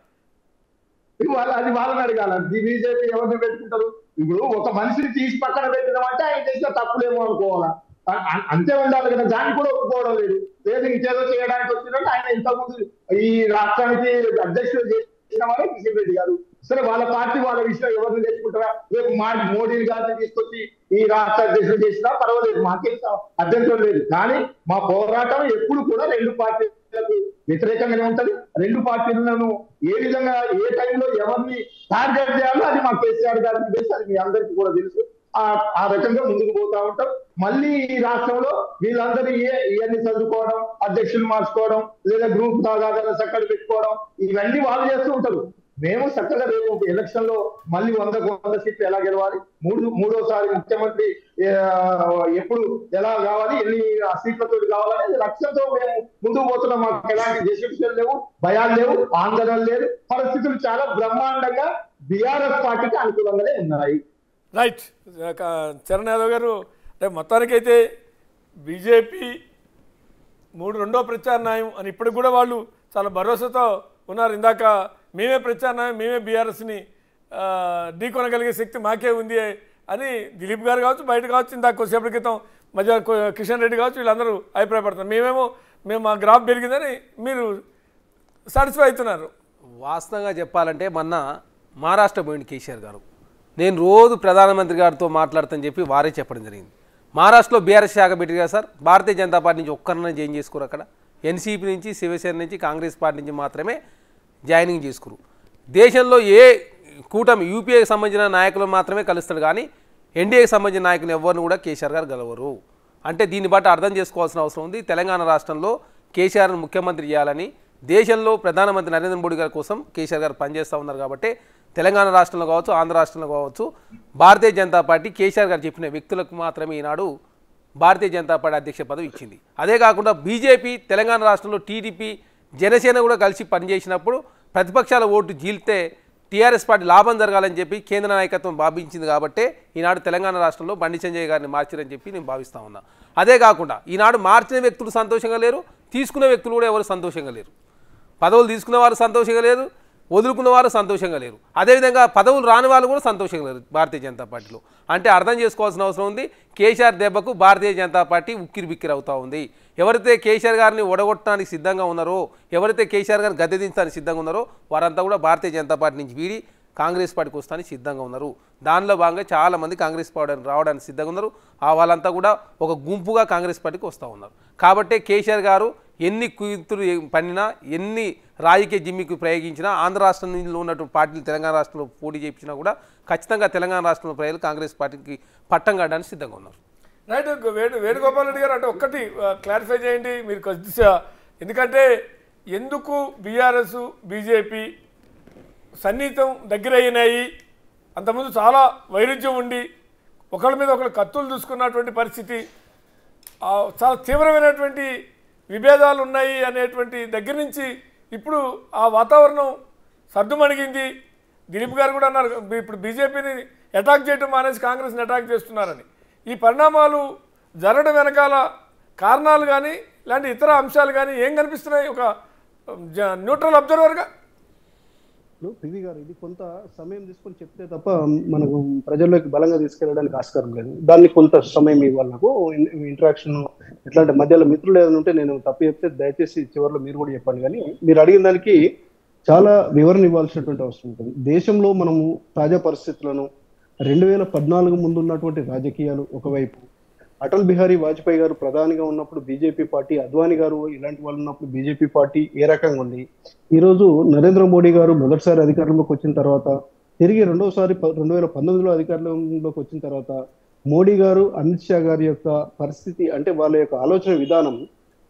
Speaker 4: వాళ్ళు అది వాళ్ళని అడగాల బీజేపీ ఎవరిని పెట్టుకుంటారు ఇప్పుడు ఒక మనిషిని తీసి పక్కన పెట్టడం అంటే ఆయన చేసిన తప్పులేమో అనుకోవాలా అ- అ- అంతే ఉండాలి కదా దాన్ని కూడా ఒప్పుకోవడం లేదు లేదు ఇంకేదో చేయడానికి వచ్చినట్టు ఆయన ఇంతకుముందు ఈ రాష్ట్రానికి అధ్యక్షుడు చేసిన వారే కిషన్ రెడ్డి గారు సరే వాళ్ళ పార్టీ వాళ్ళ విషయం ఎవరిని తెచ్చుకుంటారా రేపు మా మోడీ గారిని తీసుకొచ్చి ఈ రాష్ట్ర అధ్యక్షుడు చేసినా పర్వాలేదు మాకేం అభ్యంతరం లేదు కానీ మా పోరాటం ఎప్పుడు కూడా రెండు పార్టీలకు వ్యతిరేకంగానే ఉంటది రెండు పార్టీలను ఏ విధంగా ఏ టైంలో ఎవరిని టార్గెట్ చేయాలో అది మా కేసీఆర్ గారికి తెలుసు అది మీ అందరికీ కూడా తెలుసు ఆ ఆ రకంగా ముందుకు పోతా ఉంటాం మళ్ళీ ఈ రాష్ట్రంలో వీళ్ళందరూ ఏ ఇవన్నీ చదువుకోవడం అధ్యక్షులు మార్చుకోవడం లేదా గ్రూప్ తాగాదాల చక్కలు పెట్టుకోవడం ఇవన్నీ వాళ్ళు చేస్తూ ఉంటారు మేము చక్కగా రేపు ఎలక్షన్ లో మళ్ళీ వందకు వంద సీట్లు ఎలా గెలవాలి మూడు మూడోసారి ముఖ్యమంత్రి ఆ, ఎప్పుడు ఎలా కావాలి ఎన్ని సీట్లతో కావాలని లక్ష్యంతో మేము ముందుకు పోతున్నాం మాకు ఎలాంటి డెసిషన్లు లేవు భయాలు లేవు ఆందోళన లేదు పరిస్థితులు చాలా బ్రహ్మాండంగా బీఆర్ఎస్ పార్టీకి అనుకూలంగానే ఉన్నాయి
Speaker 1: రైట్ ఒక చరణ్ యాదవ్ గారు అంటే మొత్తానికైతే బీజేపీ మూడు రెండో ప్రత్యామ్నాయం అని ఇప్పటికి కూడా వాళ్ళు చాలా భరోసాతో ఉన్నారు ఇందాక మేమే ప్రత్యామ్నాయం మేమే బీఆర్ఎస్ని ఢీకొనగలిగే శక్తి మాకే ఉంది అని దిలీప్ గారు కావచ్చు బయట కావచ్చు ఇందాక కొద్దిసేపటి క్రితం మధ్య కొ- కిషన్ రెడ్డి కావచ్చు వీళ్ళందరూ అభిప్రాయపడుతున్నారు మేమేమో మేము మా గ్రాఫ్ పెరిగిందని మీరు సాటిస్ఫై అవుతున్నారు
Speaker 5: వాస్తవంగా చెప్పాలంటే మొన్న మహారాష్ట్ర పోయింది కేసీఆర్ గారు నేను రోజు ప్రధానమంత్రి గారితో మాట్లాడతానని చెప్పి వారే చెప్పడం జరిగింది మహారాష్ట్రలో బీఆర్ఎస్ శాఖ పెట్టి కదా సార్ భారతీయ జనతా పార్టీ నుంచి ఒక్కరినైనా జాయిన్ చేసుకోరు అక్కడ ఎన్సీపీ నుంచి శివసేన నుంచి కాంగ్రెస్ పార్టీ నుంచి మాత్రమే జాయినింగ్ చేసుకురు దేశంలో ఏ కూటమి యూపీఏకి సంబంధించిన నాయకులు మాత్రమే కలుస్తాడు కానీ ఎన్డీఏకి సంబంధించిన నాయకులు ఎవరిని కూడా కేసీఆర్ గారు గెలవరు అంటే దీన్ని బట్టి అర్థం చేసుకోవాల్సిన అవసరం ఉంది తెలంగాణ రాష్ట్రంలో కేసీఆర్ను ముఖ్యమంత్రి చేయాలని దేశంలో ప్రధానమంత్రి నరేంద్ర మోడీ గారి కోసం కేసీఆర్ గారు పనిచేస్తూ ఉన్నారు కాబట్టి తెలంగాణ రాష్ట్రంలో కావచ్చు ఆంధ్ర రాష్ట్రంలో కావచ్చు భారతీయ జనతా పార్టీ కేసీఆర్ గారు చెప్పిన వ్యక్తులకు మాత్రమే ఈనాడు భారతీయ జనతా పార్టీ అధ్యక్ష పదవి ఇచ్చింది అదే కాకుండా బీజేపీ తెలంగాణ రాష్ట్రంలో టీడీపీ జనసేన కూడా కలిసి పనిచేసినప్పుడు ప్రతిపక్షాల ఓటు జీల్తే టీఆర్ఎస్ పార్టీ లాభం జరగాలని చెప్పి కేంద్ర నాయకత్వం భావించింది కాబట్టే ఈనాడు తెలంగాణ రాష్ట్రంలో బండి సంజయ్ గారిని మార్చారని చెప్పి నేను భావిస్తా ఉన్నా అదే కాకుండా ఈనాడు మార్చిన వ్యక్తులు సంతోషంగా లేరు తీసుకున్న వ్యక్తులు కూడా ఎవరు సంతోషంగా లేరు పదవులు తీసుకున్న వారు సంతోషంగా లేరు వదులుకున్న వారు సంతోషంగా లేరు అదేవిధంగా పదవులు రాని వాళ్ళు కూడా సంతోషంగా లేరు భారతీయ జనతా పార్టీలో అంటే అర్థం చేసుకోవాల్సిన అవసరం ఉంది కేసీఆర్ దెబ్బకు భారతీయ జనతా పార్టీ ఉక్కిరి బిక్కిరి అవుతా ఉంది ఎవరైతే కేసీఆర్ గారిని ఒడగొట్టడానికి సిద్ధంగా ఉన్నారో ఎవరైతే కేసీఆర్ గారిని గద్దె దించడానికి సిద్ధంగా ఉన్నారో వారంతా కూడా భారతీయ జనతా పార్టీ నుంచి వీడి కాంగ్రెస్ పార్టీకి వస్తానికి సిద్ధంగా ఉన్నారు దానిలో భాగంగా చాలామంది కాంగ్రెస్ పార్టీ రావడానికి సిద్ధంగా ఉన్నారు ఆ వాళ్ళంతా కూడా ఒక గుంపుగా కాంగ్రెస్ పార్టీకి వస్తూ ఉన్నారు కాబట్టి కేసీఆర్ గారు ఎన్ని కుయుక్తులు పన్నినా ఎన్ని రాజకీయ జిమ్మికి ప్రయోగించినా ఆంధ్ర రాష్ట్రంలో ఉన్నటువంటి పార్టీలు తెలంగాణ రాష్ట్రంలో పోటీ చేయించినా కూడా ఖచ్చితంగా తెలంగాణ రాష్ట్రంలో ప్రజలు కాంగ్రెస్ పార్టీకి పట్టం కట్టడానికి సిద్ధంగా ఉన్నారు
Speaker 1: రైట్ వేణు వేణుగోపాల్ రెడ్డి గారు అంటే ఒక్కటి క్లారిఫై చేయండి మీరు కొద్దిగా ఎందుకంటే ఎందుకు బీఆర్ఎస్ బీజేపీ సన్నిహితం దగ్గర అయినాయి అంతకుముందు చాలా వైరుధ్యం ఉండి ఒకళ్ళ మీద ఒకళ్ళు కత్తులు చూసుకున్నటువంటి పరిస్థితి ఆ, చాలా తీవ్రమైనటువంటి విభేదాలు ఉన్నాయి అనేటువంటి దగ్గర నుంచి ఇప్పుడు ఆ వాతావరణం సర్దుమణిగింది దిలీప్ గారు కూడా అన్నారు ఇప్పుడు బీజేపీని అటాక్ చేయడం మానేసి కాంగ్రెస్ని అటాక్ చేస్తున్నారని ఈ పరిణామాలు జరగడం వెనకాల కారణాలు కానీ ఇలాంటి ఇతర అంశాలు కానీ ఏం కనిపిస్తున్నాయి ఒక జ- న్యూట్రల్ అబ్జర్వర్గా
Speaker 3: ఇప్పుడు పివి గారు ఇది కొంత సమయం తీసుకొని చెప్తే తప్ప మనకు ప్రజల్లోకి బలంగా తీసుకెళ్ళడానికి ఆస్కారం లేదు దాన్ని కొంత సమయం ఇవ్వాలి నాకు ఇంటరాక్షన్ ఎట్లా అంటే మధ్యలో మిత్రులు ఏదైనా ఉంటే నేను తప్పు చెప్తే దయచేసి చివరిలో మీరు కూడా చెప్పండి కానీ మీరు అడిగిన దానికి చాలా వివరణ ఇవ్వాల్సినటువంటి అవసరం ఉంటుంది దేశంలో మనము తాజా పరిస్థితులను రెండు వేల పద్నాలుగు ముందు ఉన్నటువంటి రాజకీయాలు ఒకవైపు అటల్ బిహారీ వాజ్పేయి గారు ప్రధానిగా ఉన్నప్పుడు బీజేపీ పార్టీ అద్వానీ గారు ఇలాంటి వాళ్ళు ఉన్నప్పుడు బీజేపీ పార్టీ ఏ రకంగా ఉంది ఈ రోజు నరేంద్ర మోడీ గారు మొదటిసారి అధికారంలోకి వచ్చిన తర్వాత తిరిగి రెండోసారి ప- రెండు వేల పంతొమ్మిదిలో అధికారంలోకి వచ్చిన తర్వాత మోడీ గారు అమిత్ షా గారి యొక్క పరిస్థితి అంటే వాళ్ళ యొక్క ఆలోచన విధానం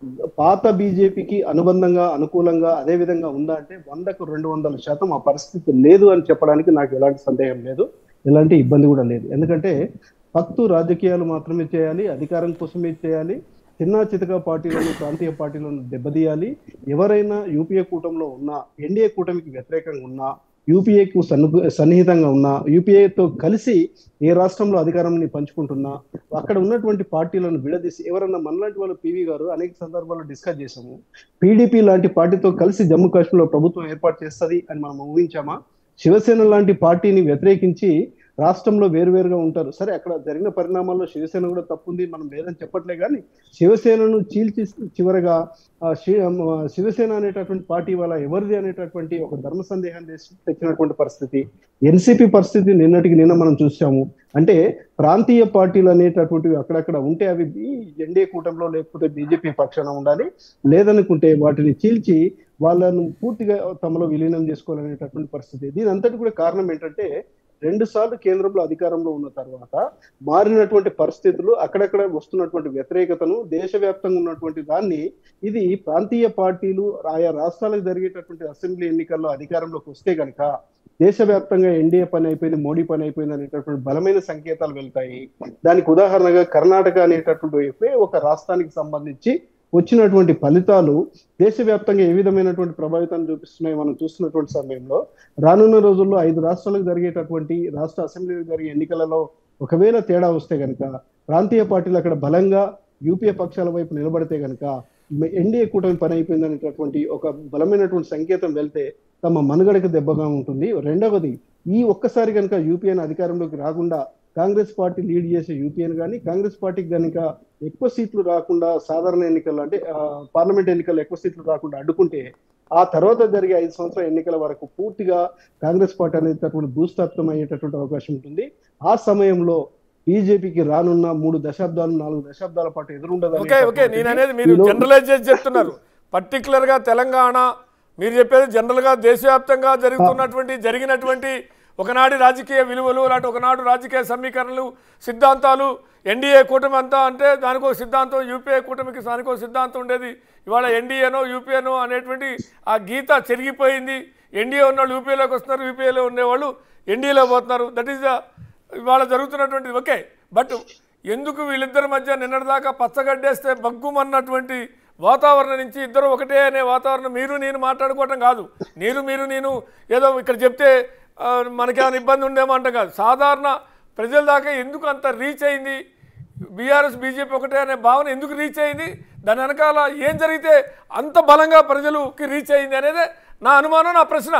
Speaker 3: పాత బీజేపీకి అనుబంధంగా అనుకూలంగా అదే విధంగా ఉందా అంటే వందకు రెండు వందల శాతం ఆ పరిస్థితి లేదు అని చెప్పడానికి నాకు ఎలాంటి సందేహం లేదు ఎలాంటి ఇబ్బంది కూడా లేదు ఎందుకంటే పత్తు రాజకీయాలు మాత్రమే చేయాలి అధికారం కోసమే చేయాలి చిన్న చితక పార్టీలను ప్రాంతీయ పార్టీలను దెబ్బతీయాలి ఎవరైనా యూపీఏ కూటమిలో ఉన్నా ఎన్డీఏ కూటమికి వ్యతిరేకంగా ఉన్నా యూపీఏకు సన్ను సన్నిహితంగా ఉన్నా యూపీఏతో కలిసి ఏ రాష్ట్రంలో అధికారాన్ని పంచుకుంటున్నా అక్కడ ఉన్నటువంటి పార్టీలను విడదీసి ఎవరన్నా మనలాంటి వాళ్ళు పివి గారు అనేక సందర్భాల్లో డిస్కస్ చేశాము పీడీపీ లాంటి పార్టీతో కలిసి జమ్మూ కాశ్మీర్లో ప్రభుత్వం ఏర్పాటు చేస్తుంది అని మనం ఊహించామా శివసేన లాంటి పార్టీని వ్యతిరేకించి రాష్ట్రంలో వేరువేరుగా ఉంటారు సరే అక్కడ జరిగిన పరిణామాల్లో శివసేన కూడా తప్పుంది మనం లేదని చెప్పట్లే కానీ శివసేనను చీల్చి చివరగా ఆ శి- ఆ శివసేన అనేటటువంటి పార్టీ వల్ల ఎవరిది అనేటటువంటి ఒక ధర్మ సందేహాన్ని తెచ్చి- తెచ్చినటువంటి పరిస్థితి ఎన్సిపి పరిస్థితి నిన్నటికి నిన్న మనం చూసాము అంటే ప్రాంతీయ పార్టీలు అనేటటువంటివి అక్కడక్కడ ఉంటే అవి ఎన్డీఏ కూటమిలో లేకపోతే బీజేపీ పక్షాన ఉండాలి లేదనుకుంటే వాటిని చీల్చి వాళ్ళను పూర్తిగా తమలో విలీనం చేసుకోవాలనేటటువంటి పరిస్థితి దీని అంతటి కూడా కారణం ఏంటంటే రెండు సార్లు కేంద్రంలో అధికారంలో ఉన్న తర్వాత మారినటువంటి పరిస్థితులు అక్కడక్కడ వస్తున్నటువంటి వ్యతిరేకతను దేశవ్యాప్తంగా ఉన్నటువంటి దాన్ని ఇది ప్రాంతీయ పార్టీలు ఆయా రాష్ట్రాలకు జరిగేటటువంటి అసెంబ్లీ ఎన్నికల్లో అధికారంలోకి వస్తే కనుక దేశవ్యాప్తంగా ఎన్డీఏ పని అయిపోయింది మోడీ పని అయిపోయింది అనేటటువంటి బలమైన సంకేతాలు వెళ్తాయి దానికి ఉదాహరణగా కర్ణాటక అనేటటువంటి ఒకే ఒక రాష్ట్రానికి సంబంధించి వచ్చినటువంటి ఫలితాలు దేశవ్యాప్తంగా ఏ విధమైనటువంటి ప్రభావితాన్ని చూపిస్తున్నాయి మనం చూస్తున్నటువంటి సమయంలో రానున్న రోజుల్లో ఐదు రాష్ట్రాలకు జరిగేటటువంటి రాష్ట్ర అసెంబ్లీలకు జరిగే ఎన్నికలలో ఒకవేళ తేడా వస్తే గనక ప్రాంతీయ పార్టీలు అక్కడ బలంగా యూపీఏ పక్షాల వైపు నిలబడితే గనక ఎన్డీఏ కూటమి పని అయిపోయింది అనేటటువంటి ఒక బలమైనటువంటి సంకేతం వెళ్తే తమ మనుగడకు దెబ్బగా ఉంటుంది రెండవది ఈ ఒక్కసారి కనుక యూపీఏని అధికారంలోకి రాకుండా కాంగ్రెస్ పార్టీ లీడ్ చేసే యూపీఎన్ కానీ కాంగ్రెస్ పార్టీకి కనుక ఎక్కువ సీట్లు రాకుండా సాధారణ ఎన్నికలు అంటే ఆ, పార్లమెంట్ ఎన్నికల్లో ఎక్కువ సీట్లు రాకుండా అడ్డుకుంటే ఆ తర్వాత జరిగే ఐదు సంవత్సరాల ఎన్నికల వరకు పూర్తిగా కాంగ్రెస్ పార్టీ అనేటటువంటి భూస్థాపితం అయ్యేటటువంటి అవకాశం ఉంటుంది ఆ సమయంలో బీజేపీకి రానున్న మూడు దశాబ్దాలు నాలుగు దశాబ్దాల పాటు ఎదురుండదు
Speaker 1: ఓకే ఓకే నేను అనేది మీరు జనరలైజ్ చేసి చెప్తున్నారు పర్టికులర్గా తెలంగాణ మీరు చెప్పేది జనరల్గా దేశవ్యాప్తంగా జరుగుతున్నటువంటి జరిగినటువంటి ఒకనాటి రాజకీయ విలువలు అలాంటి ఒకనాడు రాజకీయ సమీకరణలు సిద్ధాంతాలు ఎన్డీఏ కూటమి అంతా అంటే దానికో సిద్ధాంతం యూపీఏ కూటమికి దానికో సిద్ధాంతం ఉండేది ఇవాళ ఎన్డీఏనో యూపీఏనో అనేటువంటి ఆ గీత చెరిగిపోయింది ఎన్డీఏ ఉన్నవాళ్ళు యూపీఏలోకి వస్తున్నారు యూపీఏలో ఉండేవాళ్ళు ఎన్డీఏలో పోతున్నారు దట్ ఈస్ ద ఇవాళ జరుగుతున్నటువంటిది ఓకే బట్ ఎందుకు వీళ్ళిద్దరి మధ్య నిన్నటిదాకా పచ్చగడ్డేస్తే బగ్గుమన్నటువంటి వాతావరణం నుంచి ఇద్దరు ఒకటే అనే వాతావరణం మీరు నేను మాట్లాడుకోవటం కాదు మీరు మీరు నేను ఏదో ఇక్కడ చెప్తే ఆ, మనకేమైనా ఇబ్బంది ఉందేమో అంటాం కాదు సాధారణ ప్రజల దాకా ఎందుకు అంత రీచ్ అయింది బీఆర్ఎస్ బీజేపీ ఒకటే అనే భావన ఎందుకు రీచ్ అయింది దాని వెనకాల ఏం జరిగితే అంత బలంగా ప్రజలకి రీచ్ అయింది అనేదే నా అనుమానం నా ప్రశ్న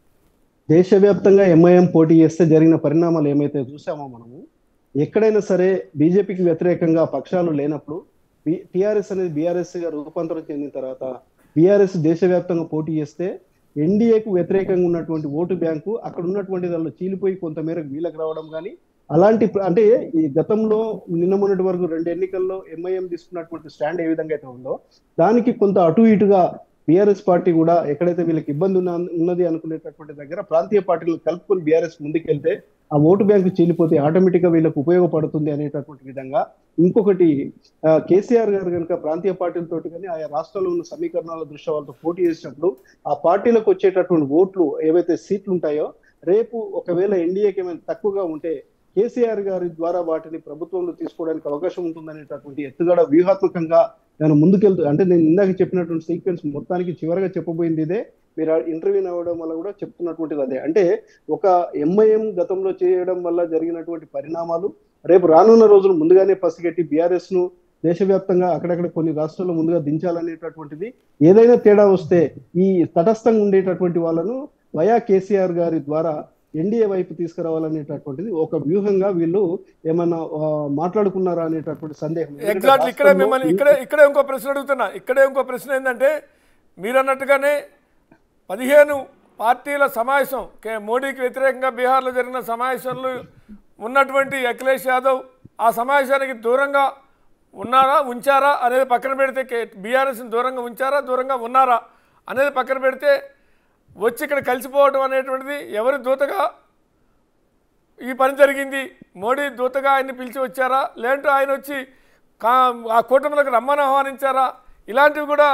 Speaker 3: దేశవ్యాప్తంగా ఎంఐఎం పోటీ చేస్తే జరిగిన పరిణామాలు ఏమైతే చూసామో మనము ఎక్కడైనా సరే బీజేపీకి వ్యతిరేకంగా పక్షాలు లేనప్పుడు టిఆర్ఎస్ అనేది బీఆర్ఎస్ గా రూపాంతరం చెందిన తర్వాత బీఆర్ఎస్ దేశవ్యాప్తంగా పోటీ చేస్తే ఎన్డీఏకు వ్యతిరేకంగా ఉన్నటువంటి ఓటు బ్యాంకు అక్కడ ఉన్నటువంటి దానిలో చీలిపోయి కొంతమేరకు వీళ్ళకి రావడం కానీ అలాంటి ప్ర- అంటే ఈ గతంలో నిన్న మొన్నటి వరకు రెండు ఎన్నికల్లో ఎంఐఎం తీసుకున్నటువంటి స్టాండ్ ఏ విధంగా అయితే ఉందో దానికి కొంత అటు ఇటుగా బీఆర్ఎస్ పార్టీ కూడా ఎక్కడైతే వీళ్ళకి ఇబ్బంది ఉన్న ఉన్నది అనుకునేటటువంటి దగ్గర ప్రాంతీయ పార్టీలు కలుపుకొని బీఆర్ఎస్ ముందుకెళ్తే ఆ ఓటు బ్యాంకు చీలిపోతే ఆటోమేటిక్ గా వీళ్ళకి ఉపయోగపడుతుంది అనేటటువంటి విధంగా ఇంకొకటి ఆ, కేసీఆర్ గారు కనుక ప్రాంతీయ పార్టీలతోటి కానీ ఆయా రాష్ట్రాల్లో ఉన్న సమీకరణాల దృష్ట్యా వాళ్ళతో పోటీ చేసినప్పుడు ఆ పార్టీలకు వచ్చేటటువంటి ఓట్లు ఏవైతే సీట్లు ఉంటాయో రేపు ఒకవేళ ఎన్డీఏకి ఏమైనా తక్కువగా ఉంటే కేసీఆర్ గారి ద్వారా వాటిని ప్రభుత్వంలో తీసుకోవడానికి అవకాశం ఉంటుందనేటటువంటి ఎత్తుగడ వ్యూహాత్మకంగా నేను ముందుకెళ్తూ అంటే నేను ఇందాక చెప్పినటువంటి సీక్వెన్స్ మొత్తానికి చివరగా చెప్పబోయింది ఇదే మీరు ఇంటర్వ్యూ అవ్వడం వల్ల కూడా చెప్తున్నటువంటిది అదే అంటే ఒక ఎంఐఎం గతంలో చేయడం వల్ల జరిగినటువంటి పరిణామాలు రేపు రానున్న రోజులు ముందుగానే పసిగట్టి బీఆర్ఎస్ ను దేశవ్యాప్తంగా అక్కడక్కడ కొన్ని రాష్ట్రాల్లో ముందుగా దించాలనేటటువంటిది ఏదైనా తేడా వస్తే ఈ తటస్థంగా ఉండేటటువంటి వాళ్ళను వయా కేసీఆర్ గారి ద్వారా ఎన్డీఏ వైపు తీసుకురావాలనేటటువంటిది ఒక వ్యూహంగా వీళ్ళు ఏమన్నా ఆ, మాట్లాడుకున్నారా అనేటటువంటి సందేహం ఎందుకంటే
Speaker 1: ఎగ్జాక్ట్లీ ఇక్కడే
Speaker 3: రాష్ట్రంలో
Speaker 1: మిమ్మల్ని
Speaker 3: ఈ-
Speaker 1: ఇక్కడే ఇక్కడే ఇంకో ప్రశ్న అడుగుతున్నా ఇక్కడే ఇంకో ప్రశ్న ఏంటంటే మీరు అన్నట్టుగానే పదిహేను పార్టీల సమావేశం కే మోడీకి వ్యతిరేకంగా బీహార్లో జరిగిన సమావేశంలో ఉన్నటువంటి అఖిలేష్ యాదవ్ ఆ సమావేశానికి దూరంగా ఉన్నారా ఉంచారా అనేది పక్కన పెడితే కే బీఆర్ఎస్ని దూరంగా ఉంచారా దూరంగా ఉన్నారా అనేది పక్కన పెడితే వచ్చి ఇక్కడ కలిసిపోవడం అనేటువంటిది ఎవరి దూతగా ఈ పని జరిగింది మోడీ దూతగా ఆయన్ని పిలిచి వచ్చారా లేదంటే ఆయన వచ్చి కా ఆ కూటమిలకు రమ్మని ఆహ్వానించారా ఇలాంటివి కూడా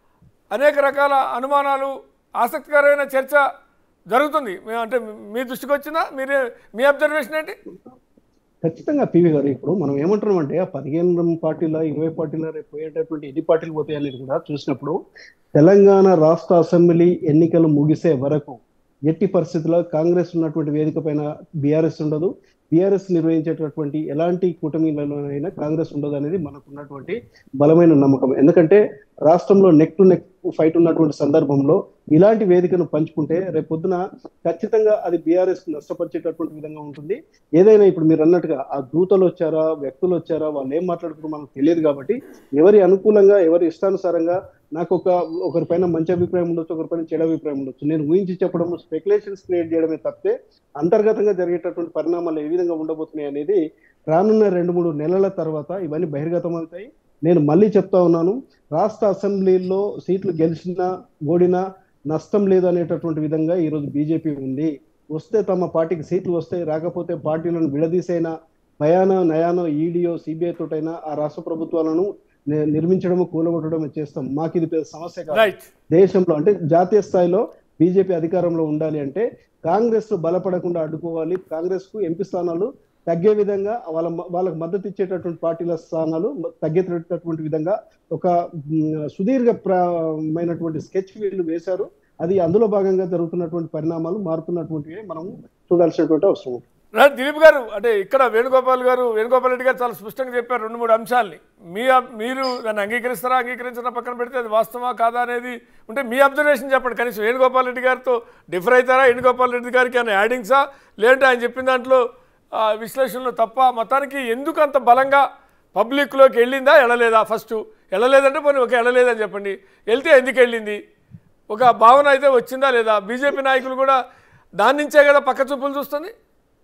Speaker 1: అనేక రకాల అనుమానాలు ఆసక్తికరమైన చర్చ జరుగుతుంది మే- అంటే మీ దృష్టికి వచ్చిందా మీరే మీ అబ్జర్వేషన్ ఏంటి
Speaker 3: ఖచ్చితంగా పివి గారు ఇప్పుడు మనం ఏమంటున్నాం అంటే ఆ పదిహేను పార్టీల ఇరవై పార్టీల రేపు పోయేటటువంటి ఎన్ని పార్టీలు పోతాయి అనేది కూడా చూసినప్పుడు తెలంగాణ రాష్ట్ర అసెంబ్లీ ఎన్నికలు ముగిసే వరకు ఎట్టి పరిస్థితుల్లో కాంగ్రెస్ ఉన్నటువంటి వేదిక పైన బీఆర్ఎస్ ఉండదు బీఆర్ఎస్ నిర్వహించేటటువంటి ఎలాంటి కూటమిలోనైనా కాంగ్రెస్ ఉండదు అనేది మనకు ఉన్నటువంటి బలమైన నమ్మకం ఎందుకంటే రాష్ట్రంలో నెక్ టు నెక్ ఫైట్ ఉన్నటువంటి సందర్భంలో ఇలాంటి వేదికను పంచుకుంటే రేపు పొద్దున ఖచ్చితంగా అది బీఆర్ఎస్ నష్టపరిచేటటువంటి విధంగా ఉంటుంది ఏదైనా ఇప్పుడు మీరు అన్నట్టుగా ఆ దూతలు వచ్చారా వ్యక్తులు వచ్చారా వాళ్ళు ఏం మాట్లాడుకున్నారో మనకు తెలియదు కాబట్టి ఎవరి అనుకూలంగా ఎవరి ఇష్టానుసారంగా నాకు ఒక ఒకరిపైన మంచి అభిప్రాయం ఉండొచ్చు ఒకరిపైన చెడు అభిప్రాయం ఉండొచ్చు నేను ఊహించి చెప్పడం స్పెక్యులేషన్స్ క్రియేట్ చేయడమే తప్పితే అంతర్గతంగా జరిగేటటువంటి పరిణామాలు ఏ విధంగా ఉండబోతున్నాయి అనేది రానున్న రెండు మూడు నెలల తర్వాత ఇవన్నీ బహిర్గతం అవుతాయి నేను మళ్ళీ చెప్తా ఉన్నాను రాష్ట్ర అసెంబ్లీలో సీట్లు గెలిచినా ఓడినా నష్టం లేదు అనేటటువంటి విధంగా ఈరోజు బీజేపీ ఉంది వస్తే తమ పార్టీకి సీట్లు వస్తాయి రాకపోతే పార్టీలను విడదీసైనా భయానో నయానో ఈడీఓ సిబిఐ తోటైనా ఆ రాష్ట్ర ప్రభుత్వాలను ని- నిర్మించడము కూలగొట్టడము చేస్తాం మాకు ఇది పెద్ద సమస్య కాదు
Speaker 1: రైట్
Speaker 3: దేశంలో అంటే జాతీయ స్థాయిలో బీజేపీ అధికారంలో ఉండాలి అంటే కాంగ్రెస్ బలపడకుండా అడ్డుకోవాలి కాంగ్రెస్ కు ఎంపీ స్థానాలు తగ్గే విధంగా వాళ్ళ వాళ్ళకు మద్దతు ఇచ్చేటటువంటి పార్టీల స్థానాలు తగ్గేటటువంటి విధంగా ఒక మ్, సుదీర్ఘమైనటువంటి స్కెచ్ వీళ్ళు వేశారు అది అందులో భాగంగా జరుగుతున్నటువంటి పరిణామాలు మారుతున్నటువంటివి మనం చూడాల్సినటువంటి అవసరం ఉంది.
Speaker 1: రైట్ దిలీప్ గారు అంటే ఇక్కడ వేణుగోపాల్ గారు వేణుగోపాల్ రెడ్డి గారు చాలా స్పష్టంగా చెప్పారు రెండు మూడు అంశాలని మీ అబ్- మీరు దాన్ని అంగీకరిస్తారా అంగీకరించారా పక్కన పెడితే అది వాస్తవా కాదా అనేది ఉంటే మీ అబ్జర్వేషన్ చెప్పండి కనీసం వేణుగోపాల్ రెడ్డి గారితో డిఫర్ అవుతారా వేణుగోపాల్ రెడ్డి గారికి ఏమైనా యాడింగ్సా లేదంటే ఆయన చెప్పిన దాంట్లో ఆ, విశ్లేషణలు తప్ప మొత్తానికి ఎందుకు అంత బలంగా పబ్లిక్లోకి వెళ్ళిందా వెళ్ళలేదా ఫస్ట్ వెళ్ళలేదంటే పోనీ ఒక వెళ్ళలేదని చెప్పండి వెళ్తే ఎందుకు వెళ్ళింది ఒక భావన అయితే వచ్చిందా లేదా బీజేపీ నాయకులు కూడా దాని నుంచే కదా పక్క చూపులు చూస్తుంది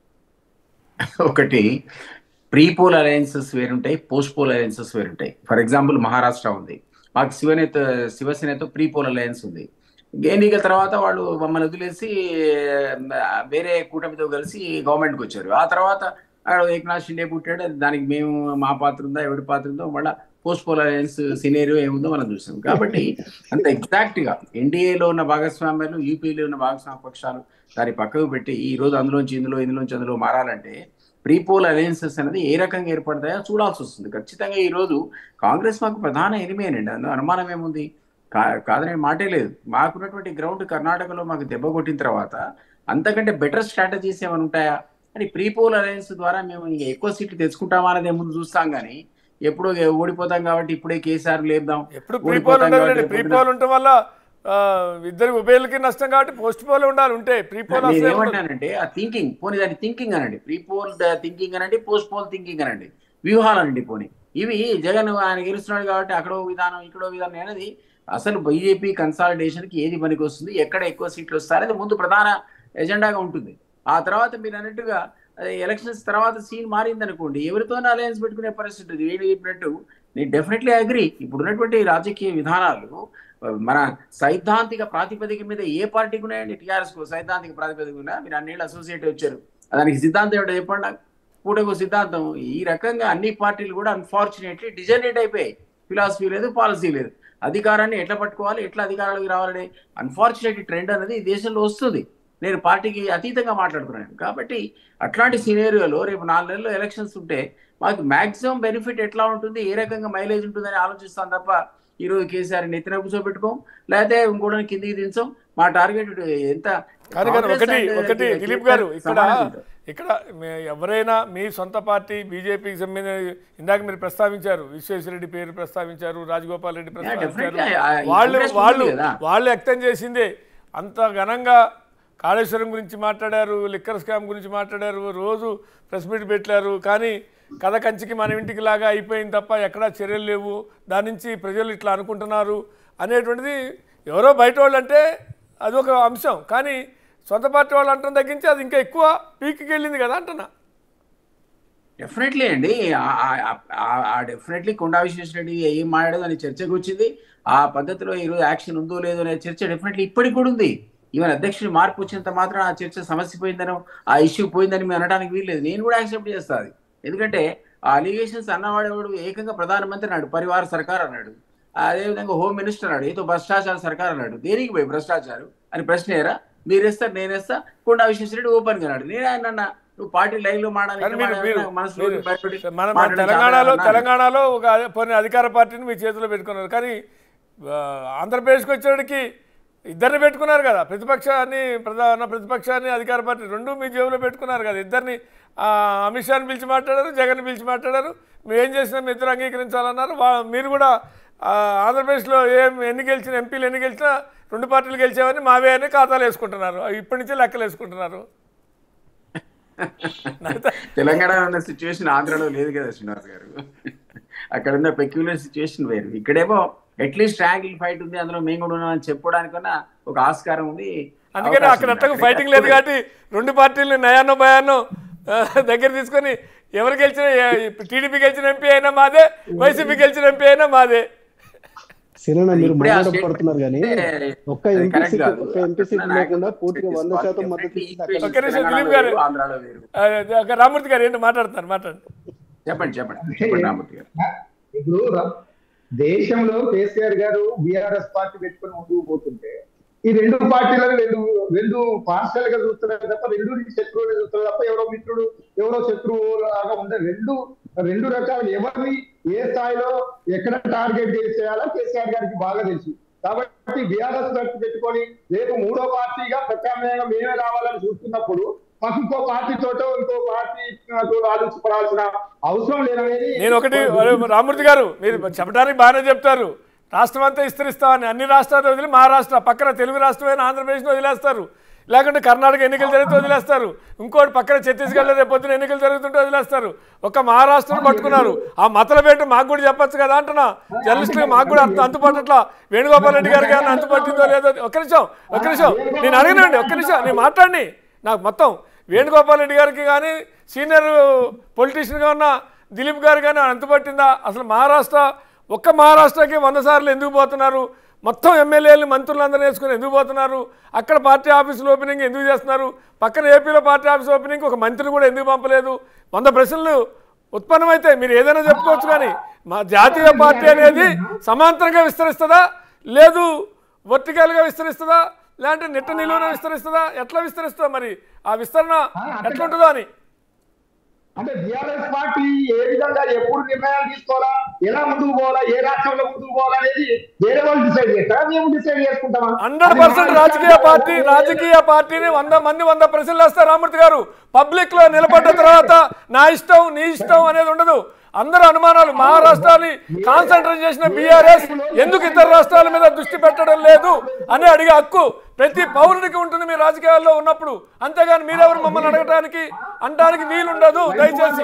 Speaker 2: ఒకటి ప్రీ పోల్ అలయన్సెస్ వేరుంటాయి పోస్ట్ పోల్ అలయన్సెస్ వేరుంటాయి ఫర్ ఎగ్జాంపుల్ మహారాష్ట్ర ఉంది మాకు శివనేత శివసేనతో ప్రీ పోల్ అలయన్స్ ఉంది ఎన్నికల తర్వాత వాళ్ళు మమ్మల్ని వదిలేసి ఆ, వేరే కూటమితో కలిసి గవర్నమెంట్కి వచ్చారు ఆ తర్వాత ఆడ ఏకనాథ్ షిండే పుట్టాడు దానికి మేము మా పాత్ర ఉందా ఎవడి పాత్ర ఉందో మళ్ళీ పోస్ట్ పోల్ అలయన్స్ సినేరియో ఏముందో మనం చూసాం కాబట్టి అంత ఎగ్జాక్ట్ గా ఎన్డీఏలో ఉన్న భాగస్వామ్యాలు యూపీలో ఉన్న భాగస్వామ్య పక్షాలు దాన్ని పక్కకు పెట్టి ఈ రోజు అందులోంచి ఇందులో ఇందులోంచి అందులో మారాలంటే ప్రీపోల్ అలయన్సెస్ అనేది ఏ రకంగా ఏర్పడతాయో చూడాల్సి వస్తుంది ఖచ్చితంగా ఈ రోజు కాంగ్రెస్ మాకు ప్రధాన ఎనిమేనండి అందులో అనుమానం ఏముంది కా- కాదనే మాటే లేదు మాకున్నటువంటి గ్రౌండ్ కర్ణాటకలో మాకు దెబ్బ కొట్టిన తర్వాత అంతకంటే బెటర్ స్ట్రాటజీస్ ఏమైనా ఉంటాయా అని ప్రీపోల్ అలయన్స్ ద్వారా మేము ఇంకా ఎక్కువ సీట్లు తెచ్చుకుంటామా అనేది ముందు చూస్తాం కానీ ఎప్పుడో ఓడిపోతాం కాబట్టి ఇప్పుడే కేసీఆర్ లేపుదాం
Speaker 1: ఎప్పుడు ప్రీపోల్
Speaker 2: ఓడిపోతాం
Speaker 1: ఉండదు
Speaker 2: కాబట్టి
Speaker 1: ప్రీపోల్ ఉండటం వల్ల ఆ, ఇద్దరు ఉభయలకి నష్టం కాబట్టి పోస్ట్ పోల్ ఉండాలి ఉంటే ప్రీపోల్
Speaker 2: నేను
Speaker 1: అసలే ఉండదు.
Speaker 2: ఏమంటానంటే ఆ థింకింగ్ పోనీ దాని థింకింగ్ అనండి ప్రీ పోల్ థింకింగ్ అనండి పోస్ట్ పోల్ థింకింగ్ అనండి వ్యూహాలు అనండి పోనీ ఇవి జగన్ ఆయన గెలుస్తున్నాడు కాబట్టి అక్కడో విధానం ఇక్కడో విధానం అనేది అసలు బీజేపీ కన్సాలిడేషన్ కి ఏది పనికి వస్తుంది ఎక్కడ ఎక్కువ సీట్లు వస్తారనేది ముందు ప్రధాన ఎజెండాగా ఉంటుంది ఆ తర్వాత మీరు అన్నట్టుగా ఎలక్షన్స్ తర్వాత సీన్ మారింది అనుకోండి ఎవరితోనే అలయన్స్ పెట్టుకునే పరిస్థితి ఉంటుంది వీడు చెప్పినట్టు నేను డెఫినెట్లీ అగ్రి ఇప్పుడు ఉన్నటువంటి రాజకీయ విధానాలు మన సైద్ధాంతిక ప్రాతిపదిక మీద ఏ పార్టీకి ఉన్నాయండి టీఆర్ఎస్ కు సైద్ధాంతిక ప్రాతిపదిక ఉన్నా మీరు అన్నేళ్ళు అసోసియేట్ వచ్చారు దానికి సిద్ధాంతం ఏమిటో చెప్పండి నాకు పూటకు సిద్ధాంతం ఈ రకంగా అన్ని పార్టీలు కూడా అన్ఫార్చునేట్లీ డిజనరేట్ అయిపోయాయి ఫిలాసఫీ లేదు పాలసీ లేదు అధికారాన్ని ఎట్లా పట్టుకోవాలి ఎట్లా అధికారాలకు రావాలనే అన్ఫార్చునేట్ ట్రెండ్ అనేది ఈ దేశంలో వస్తుంది నేను పార్టీకి అతీతంగా మాట్లాడుతున్నాను కాబట్టి అట్లాంటి సినేరియోలో రేపు నాలుగు నెలల్లో ఎలక్షన్స్ ఉంటే మాకు మాక్సిమం బెనిఫిట్ ఎట్లా ఉంటుంది ఏ రకంగా మైలేజ్ ఉంటుందని ఆలోచిస్తాం తప్ప ఈ రోజు కేసీఆర్ నెత్తిన కూర్చోబెట్టుకోం లేకపోతే ఇంకోటి కిందికి దించాం మా టార్గెట్ ఎంత
Speaker 1: కానీ కానీ
Speaker 2: కాంగ్రెస్
Speaker 1: ఒకటి
Speaker 2: అండ్
Speaker 1: ఒకటి
Speaker 2: కేసీఆర్
Speaker 1: దిలీప్ గారు ఇక్కడ
Speaker 2: సమానంగా ఉంటారు.
Speaker 1: ఇక్కడ మీ- ఎవరైనా మీ సొంత పార్టీ బీజేపీకి సంబంధించిన ఇందాక మీరు ప్రస్తావించారు విశ్వేశ్వరరెడ్డి పేరు ప్రస్తావించారు రాజగోపాల్ రెడ్డి ప్రస్తావించారు
Speaker 2: definitely. ఆ- ఈ
Speaker 1: వాళ్ళు
Speaker 2: interest ఉంది
Speaker 1: వాళ్ళు
Speaker 2: కదా.
Speaker 1: వాళ్ళు వ్యక్తం చేసిందే అంత ఘనంగా కాళేశ్వరం గురించి మాట్లాడారు లిక్కర్ స్కామ్ గురించి మాట్లాడారు రోజు ప్రెస్ మీట్ పెట్టారు కానీ కథ కంచికి మన ఇంటికి లాగా అయిపోయింది తప్ప ఎక్కడా చర్యలు లేవు దాని నుంచి ప్రజలు ఇట్లా అనుకుంటున్నారు అనేటువంటిది ఎవరో బయట వాళ్ళు అంటే అదొక అంశం కానీ సొంత పార్టీ వాళ్ళు అంటాం తగ్గించి అది ఇంకా ఎక్కువ పీక్కి వెళ్ళింది కదా అంటున్నా
Speaker 2: డెఫినెట్లీ అండి ఆ డెఫినెట్లీ కొండా విశ్వేశ్వరరెడ్డి ఏం మాట్లాడో అని చర్చకు వచ్చింది ఆ పద్ధతిలో ఈరోజు యాక్షన్ ఉందో లేదో అనే చర్చ డెఫినెట్లీ ఇప్పటికి కూడా ఉంది ఈవెన్ అధ్యక్షుడి మార్పు వచ్చినంత మాత్రం ఆ చర్చ సమస్య పోయిందనో ఆ ఇష్యూ పోయిందని మేము అనడానికి వీల్లేదు నేను కూడా యాక్సెప్ట్ చేస్తా అది ఎందుకంటే ఆ అలిగేషన్స్ అన్నవాడేవాడు ఏకంగా ప్రధానమంత్రి అన్నాడు పరివార సర్కార్ అన్నాడు అదేవిధంగా హోమ్ మినిస్టర్ అన్నాడు ఏదో భ్రష్టాచార సర్కార్ అన్నాడు దేనికి పోయి భ్రష్టాచారం అని ప్రశ్న ఏరా మీరు వేస్తారు నేను వేస్తా కొండా విశ్వేశ్వరరెడ్డి ఓపెన్ గా అన్నాడు నేను ఆయన అన్నా నువ్వు పార్టీ లైన్ లో
Speaker 1: కానీ మీరు మీరు
Speaker 2: మనసులో
Speaker 1: మీరు-
Speaker 2: భయపడి
Speaker 1: మన మన
Speaker 2: మాట్లాడే
Speaker 1: తెలంగాణలో
Speaker 2: చాలా
Speaker 1: తెలంగాణలో ఒక అదే- పోనీ అధికార పార్టీని మీ చేతిలో పెట్టుకున్నారు కానీ ఆ, ఆంధ్రప్రదేశ్కి వచ్చేటికి ఇద్దరిని పెట్టుకున్నారు కదా ప్రతిపక్షాన్ని ప్రధాన ప్రతిపక్షాన్ని అధికార పార్టీ రెండు మీ జేబులో పెట్టుకున్నారు కదా ఇద్దరిని ఆ, అమిత్ షాని పిలిచి మాట్లాడారు జగన్ పిలిచి మాట్లాడారు మేము ఏం చేసినా మీ ఇద్దరు అంగీకరించాలన్నారు వా- మీరు కూడా ఆ, ఆంధ్రప్రదేశ్లో ఏం ఎన్ని గెలిచిన ఎంపీలు ఎన్ని గెలిచినా రెండు పార్టీలు గెలిచామని మావే అని ఖాతాలు వేసుకుంటున్నారు ఇప్పటి నుంచే లెక్కలు వేసుకుంటున్నారు
Speaker 2: తెలంగాణ ఉన్న సిచ్యువేషన్ ఆంధ్రలో లేదు కదా శ్రీనివాస్ గారు అక్కడ ఉన్న పెక్యులర్ సిచ్యువేషన్ వేరు ఇక్కడేమో అట్లీస్ట్ ట్రాంగిల్ ఫైట్ ఉంది అందులో మేము కూడా ఉన్నామని చెప్పుకోవడానికన్నా ఒక ఆస్కారం ఉంది
Speaker 1: అందుకని
Speaker 2: అవకాశం
Speaker 1: అక్కడ
Speaker 2: ఉంది.
Speaker 1: అట్టకు
Speaker 2: అక్కడ
Speaker 1: ఫైటింగ్ లేదు కాబట్టి రెండు పార్టీలని నయాన్నో భయాన్నో ఆ, దగ్గర తీసుకొని ఎవరు గెలిచిన టీడీపీ గెలిచిన ఎంపీ అయినా మాదే వైసీపీ గెలిచిన ఎంపీ అయినా మాదే
Speaker 3: సిరణ మీరు
Speaker 2: ఇప్పుడే ఆ
Speaker 3: మొదట పడుతున్నారు కానీ
Speaker 2: అంటే
Speaker 3: ఒక్క
Speaker 2: అది
Speaker 3: ఎంపీ
Speaker 2: correct
Speaker 3: సీట్
Speaker 2: కాదు.
Speaker 3: ఒక్క ఎంపీ సీట్ లేకుండా పూర్తిగా వంద శాతం మద్దతు ఇచ్చింది అక్కడ
Speaker 1: ఒక్క నిమిషం దిలీప్
Speaker 2: తెలంగాణలో
Speaker 1: గారు.
Speaker 2: వేరు, ఆంధ్రాలో వేరు
Speaker 1: ఆ, ఒక రామూర్తి గారు ఏంటి మాట్లాడుతున్నారు మాట్లాడండి
Speaker 2: చెప్పండి చెప్పండి చెప్పండి రామూర్తి గారు
Speaker 4: ఇప్పుడు ర- దేశంలో కేసీఆర్ గారు బీఆర్ఎస్ పార్టీ పెట్టుకొని ముందుకు పోతుంటే ఈ రెండు పార్టీలను రెండు రెండు పార్షల్ గా చూస్తున్నారు తప్ప రెండు శత్రువులు చూస్తున్నారు తప్ప ఎవరో మిత్రుడు ఎవరో శత్రువు లాగా ఉండే రెండు రెండు రకాలు ఎవరిని ఏ స్థాయిలో ఎక్కడ టార్గెట్ చేసేయాలో కేసీఆర్ గారికి బాగా తెలుసు కాబట్టి బీఆర్ఎస్ పార్టీ పెట్టుకొని రేపు మూడో పార్టీగా ప్రత్యామ్నాయంగా మేమే రావాలని చూస్తున్నప్పుడు మాకు ఇంకో పార్టీ తోటో ఇంకో పార్టీ తోటో ఆలోచించాల్సిన అవసరం లేదనేది
Speaker 1: నేను ఒకటి అరే, రామూర్తి గారు మీరు చెప్పడానికి బాగానే చెప్తారు రాష్ట్రం అంతా విస్తరిస్తామని అన్ని రాష్ట్రాలు వదిలి మహారాష్ట్ర పక్కన తెలుగు రాష్ట్రమైన ఆంధ్రప్రదేశ్ని వదిలేస్తారు లేకుంటే కర్ణాటక ఎన్నికలు జరిగితే వదిలేస్తారు ఇంకోటి పక్కన ఛత్తీస్గఢ్లో రేపు పొద్దున ఎన్నికలు జరుగుతుంటే వదిలేస్తారు ఒక మహారాష్ట్రను పట్టుకున్నారు ఆ మతల పేట మాకు కూడా చెప్పొచ్చు కదా అంటున్నా జర్నలిస్టులు మాకు కూడా అంత అంతుపట్టట్లా వేణుగోపాల్ రెడ్డి గారికి ఏమైనా అంతుపట్టిందో లేదో ఒక్క నిమిషం ఒక్క నిమిషం నేను అడిగినండి ఒక్క నిమిషం నేను మాట్లాడి నాకు మొత్తం వేణుగోపాల్ రెడ్డి గారికి కానీ సీనియర్ పొలిటీషియన్గా ఉన్న దిలీప్ గారు కానీ అంతుపట్టిందా అసలు మహారాష్ట్ర ఒక్క మహారాష్ట్రకి వంద సార్లు ఎందుకు పోతున్నారు మొత్తం ఎమ్మెల్యేలు మంత్రులందరూ వేసుకుని ఎందుకు పోతున్నారు అక్కడ పార్టీ ఆఫీసులు ఓపెనింగ్ ఎందుకు చేస్తున్నారు పక్కన ఏపీలో పార్టీ ఆఫీస్ ఓపెనింగ్ ఒక మంత్రిని కూడా ఎందుకు పంపలేదు వంద ప్రశ్నలు ఉత్పన్నమైతే మీరు ఏదైనా చెప్పుకోవచ్చు కానీ మా జాతీయ పార్టీ అనేది సమాంతరంగా విస్తరిస్తుందా లేదు వర్టికల్గా విస్తరిస్తుందా లేదంటే నిట్ట నిలువున విస్తరిస్తుందా ఎట్లా విస్తరిస్తుందా మరి ఆ విస్తరణ ఎట్లుంటుందో అని
Speaker 4: అంటే బీఆర్ఎస్ పార్టీ ఏ విధంగా ఎప్పుడు నిర్ణయాలు తీసుకోవాలా ఎలా ముందుకు పోవాలా ఏ రాష్ట్రంలో ముందుకు పోవాలా అనేది వేరే వాళ్ళు డిసైడ్ చేస్తారా మేము డిసైడ్ చేసుకుంటామా
Speaker 1: హండ్రెడ్
Speaker 4: అది
Speaker 1: పర్సెంట్
Speaker 4: మా
Speaker 1: రాజకీయ
Speaker 4: రాష్ట్రంలో
Speaker 1: పార్టీ
Speaker 4: ఏ-
Speaker 1: రాజకీయ పార్టీని వంద మంది వంద ప్రశ్నలు వేస్తారు రామూర్తి గారు పబ్లిక్ లో నిలబడ్డ తర్వాత నా ఇష్టం నీ ఇష్టం అనేది ఉండదు అందరూ అనుమానాలు మహారాష్ట్రాన్ని కాన్సన్ట్రేట్ చేసిన బీఆర్ఎస్ ఎందుకు ఇతర రాష్ట్రాల మీద దృష్టి పెట్టడం లేదు అని అడిగే హక్కు ప్రతి పౌరుడికి ఉంటుంది మీ రాజకీయాల్లో ఉన్నప్పుడు అంతేగాని మీరెవరు మమ్మల్ని అడగటానికి అంటానికి వీలుండదు దయచేసి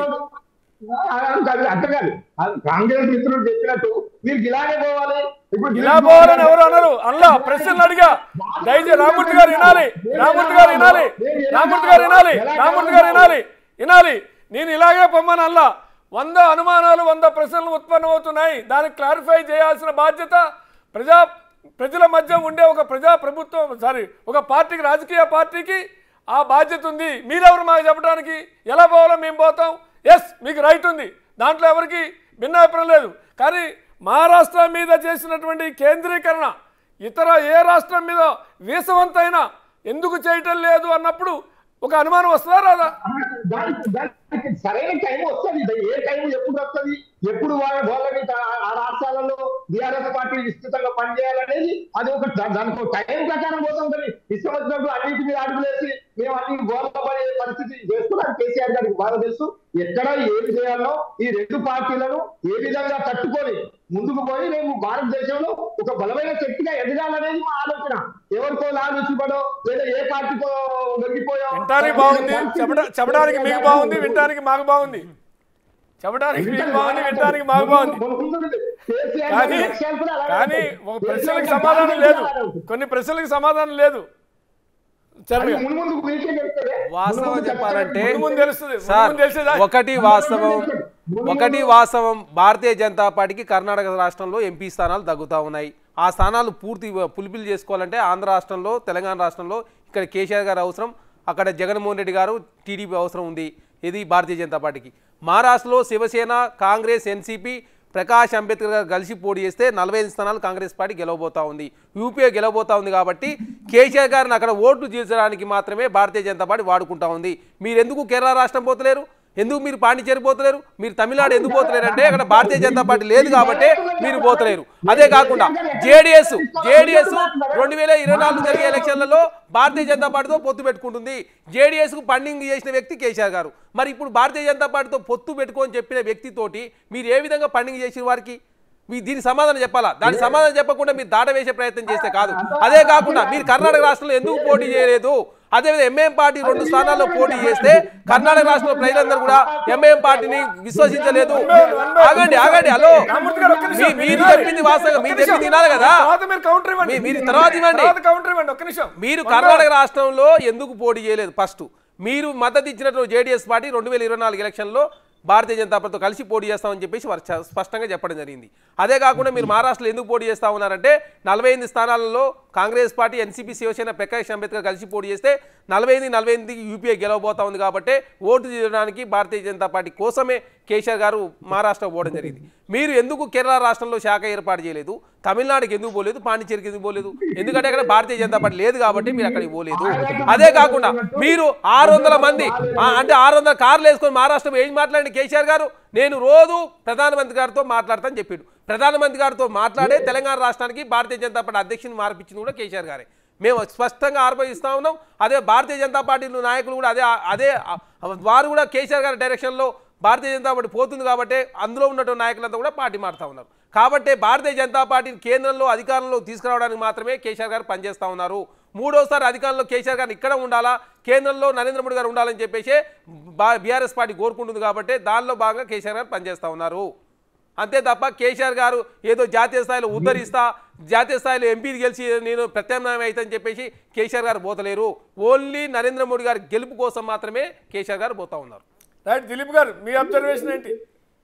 Speaker 4: అది అర్థం కాదు అది కాంగ్రెస్ మిత్రుడు చెప్పినట్టు మీరు ఇలాగే పోవాలి ఇప్పుడు
Speaker 1: ఇలా పోవాలని ఎవరు అనరు అల్లా ప్రశ్నలు అడిగా దయచేసి రామూర్తి గారు వినాలి రామూర్తి గారు వినాలి రామూర్తి గారు వినాలి రామూర్తి గారు వినాలి వినాలి నేను ఇలాగే పొమ్మని అల్లా వంద అనుమానాలు వంద ప్రశ్నలు ఉత్పన్నమవుతున్నాయి దానికి క్లారిఫై చేయాల్సిన బాధ్యత ప్రజా ప్రజల మధ్య ఉండే ఒక ప్రజా ప్రభుత్వం సారీ ఒక పార్టీకి రాజకీయ పార్టీకి ఆ బాధ్యత ఉంది మీరెవరు మాకు చెప్పడానికి ఎలా పోవాలో మేము పోతాం ఎస్ మీకు రైట్ ఉంది దాంట్లో ఎవరికి భిన్నాభిప్రాయం లేదు కానీ మహారాష్ట్ర మీద చేసినటువంటి కేంద్రీకరణ ఇతర ఏ రాష్ట్రం మీద వీసవంతైనా ఎందుకు చేయటం లేదు అన్నప్పుడు ఒక అనుమానం వస్తుందా రాదా
Speaker 4: దానికి దానికి సరైన టైం వస్తుంది ఇది ఏ టైం ఎప్పుడు వస్తుంది ఎప్పుడు వాళ్ళ వాళ్ళని తా- ఆ రాష్ట్రాలలో బీఆర్ఎస్ పార్టీ విస్తృతంగా పనిచేయాలనేది అది ఒక దా- దానికి ఒక టైం ప్రకారం పోతాం కానీ ఇష్టం వచ్చినప్పుడు అన్నింటి మీద అడుగులేసి మేము అన్ని గోల పడే పరిస్థితి చేస్తున్నాం కేసీఆర్ గారికి బాగా తెలుసు ఎక్కడ ఏమి చేయాలో ఈ రెండు పార్టీలను ఏ విధంగా తట్టుకొని ముందుకు పోయి మేము భారతదేశంలో ఒక బలమైన శక్తిగా ఎదగాలనేది మా ఆలోచన ఎవరికో ఆలోచించబడో లేదా ఏ పార్టీకో లొంగిపోయో
Speaker 1: వినటానికి బాగుంది చెప్పడ చెప్పడానికి మీకు బాగుంది వినటానికి మాకు బాగుంది చెప్పడానికి మీకు బాగుంది వినటానికి మాకు బాగుంది కానీ కానీ ఒక ప్రశ్నలకు సమాధానం లేదు కొన్ని ప్రశ్నలకు సమాధానం లేదు చరణ్ గారు.
Speaker 5: వాస్తవం చెప్పాలంటే
Speaker 1: ముందు ముందు తెలుస్తుంది ముందు
Speaker 5: సార్
Speaker 1: ముందు తెలిసేదా
Speaker 5: ఒకటి వాస్తవం ఒకటి వాస్తవం భారతీయ జనతా పార్టీకి కర్ణాటక రాష్ట్రంలో ఎంపీ స్థానాలు తగ్గుతూ ఉన్నాయి ఆ స్థానాలు పూర్తి పులిపిలు చేసుకోవాలంటే ఆంధ్ర రాష్ట్రంలో తెలంగాణ రాష్ట్రంలో ఇక్కడ కేసీఆర్ గారు అవసరం అక్కడ జగన్మోహన్ రెడ్డి గారు టీడీపీ అవసరం ఉంది ఇది భారతీయ జనతా పార్టీకి మహారాష్ట్రలో శివసేన కాంగ్రెస్ ఎన్సీపీ ప్రకాష్ అంబేద్కర్ గారు కలిసి పోటీ చేస్తే నలభై ఐదు స్థానాలు కాంగ్రెస్ పార్టీ గెలవబోతా ఉంది యూపీఏ గెలవబోతా ఉంది కాబట్టి కేసీఆర్ గారిని అక్కడ ఓట్లు చీల్చడానికి మాత్రమే భారతీయ జనతా పార్టీ వాడుకుంటా ఉంది మీరు ఎందుకు కేరళ రాష్ట్రం పోతలేరు ఎందుకు మీరు పాండిచేరి పోతలేరు మీరు తమిళనాడు ఎందుకు పోతలేరు అంటే అక్కడ భారతీయ జనతా పార్టీ లేదు కాబట్టి మీరు పోతలేరు అదే కాకుండా జేడిఎస్ జేడిఎస్ రెండు వేల ఇరవై నాలుగు జరిగే ఎలక్షన్లలో భారతీయ జనతా పార్టీతో పొత్తు పెట్టుకుంటుంది జేడీఎస్కు ఫండింగ్ చేసిన వ్యక్తి కేసీఆర్ గారు మరి ఇప్పుడు భారతీయ జనతా పార్టీతో పొత్తు పెట్టుకొని చెప్పిన వ్యక్తితోటి మీరు ఏ విధంగా ఫండింగ్ చేసిన వారికి మీ దీనికి సమాధానం చెప్పాలా దాని సమాధానం చెప్పకుండా మీరు దాట వేసే ప్రయత్నం చేస్తే కాదు అదే కాకుండా మీరు కర్ణాటక రాష్ట్రంలో ఎందుకు పోటీ చేయలేదు అదేవిధంగా ఎంఐఎం పార్టీ రెండు స్థానాల్లో పోటీ చేస్తే కర్ణాటక రాష్ట్రంలో ప్రజలందరూ కూడా ఎంఐఎం పార్టీని విశ్వసించలేదు ఆగండి ఆగండి హలో
Speaker 1: రామూర్తి గారు ఒక్క నిమిషం.
Speaker 5: మీ- మీరు
Speaker 1: వినాలి.
Speaker 5: చెప్పింది వాస్తవం
Speaker 1: ఒక్క
Speaker 5: మీరు
Speaker 1: నిమిషం.
Speaker 5: చెప్పింది వినాలి కదా
Speaker 1: తర్వాత మీరు కౌంటర్ ఇవ్వండి
Speaker 5: మీ- మీరు తర్వాత ఇవ్వండి.
Speaker 1: తర్వాత కౌంటర్ ఇవ్వండి ఒక్క నిమిషం
Speaker 5: మీరు
Speaker 1: వంద-
Speaker 5: కర్ణాటక రాష్ట్రంలో ఎందుకు పోటీ చేయలేదు ఫస్ట్ మీరు మద్దతు ఇచ్చినట్టు జేడీఎస్ పార్టీ రెండు వేల ఇరవై నాలుగు ఎలక్షన్లో భారతీయ జనతా పార్టీతో కలిసి పోటీ చేస్తామని చెప్పేసి వారు చ- స్పష్టంగా చెప్పడం జరిగింది అదే కాకుండా మీరు మహారాష్ట్రలో ఎందుకు పోటీ చేస్తా ఉన్నారంటే నలభై ఎనిమిది స్థానాలలో Congress party NCP Shiv Sena Prakash Ambedkar కలిసి పోటీ చేస్తే నలభై ఎనిమిది నలభై ఎనిమిదికి యూపీఏ గెలవబోతా ఉంది కాబట్టి ఓటు చేయడానికి భారతీయ జనతా పార్టీ కోసమే కేసీఆర్ గారు మహారాష్ట్ర పోవడం జరిగింది మీరు ఎందుకు కేరళ రాష్ట్రంలో శాఖ ఏర్పాటు చేయలేదు తమిళనాడుకి ఎందుకు పోలేదు పాండిచేరికి ఎందుకు పోలేదు ఎందుకంటే అక్కడ భారతీయ జనతా పార్టీ లేదు కాబట్టి మీరు అక్కడికి పోలేదు అదే కాకుండా మీరు ఆరు వందల మంది ఆ, అంటే ఆరు వందల కార్లు వేసుకొని మహారాష్ట్రలో ఏం మాట్లాడండి కేసీఆర్ గారు నేను రోజు ప్రధానమంత్రి గారితో మాట్లాడతాను చెప్పాడు ప్రధానమంత్రి గారితో మాట్లాడే తెలంగాణ రాష్ట్రానికి భారతీయ జనతా పార్టీ అధ్యక్షుని మార్పించింది కూడా కేసీఆర్ గారే మేము స్పష్టంగా ఆరోపిస్తా ఉన్నాం అదే భారతీయ జనతా పార్టీ నాయకులు కూడా అదే అదే ఆ, వారు కూడా కేసీఆర్ గారి డైరెక్షన్లో భారతీయ జనతా పార్టీ పోతుంది కాబట్టి అందులో ఉన్నటువంటి నాయకులంతా కూడా పార్టీ మారుతా ఉన్నారు కాబట్టి భారతీయ జనతా పార్టీని కేంద్రంలో అధికారంలో తీసుకురావడానికి మాత్రమే కేసీఆర్ గారు పనిచేస్తూ ఉన్నారు మూడోసారి అధికారంలో కేసీఆర్ గారు ఇక్కడ ఉండాలా కేంద్రంలో నరేంద్ర మోడీ గారు ఉండాలని చెప్పేసి బీఆర్ఎస్ పార్టీ కోరుకుంటుంది కాబట్టి దానిలో భాగంగా కేసీఆర్ గారు పనిచేస్తూ ఉన్నారు అంతే తప్ప కేసీఆర్ గారు ఏదో జాతీయ స్థాయిలో ఉద్ధరిస్తా జాతీయ స్థాయిలో ఎంపీని గెలిచి నేను ప్రత్యామ్నాయం అవుతాని చెప్పేసి కేసీఆర్ గారు పోతలేరు ఓన్లీ నరేంద్ర మోడీ గారి గెలుపు కోసం మాత్రమే కేసీఆర్ గారు పోతా ఉన్నారు
Speaker 1: రైట్ దిలీప్ గారు మీ అబ్జర్వేషన్ ఏంటి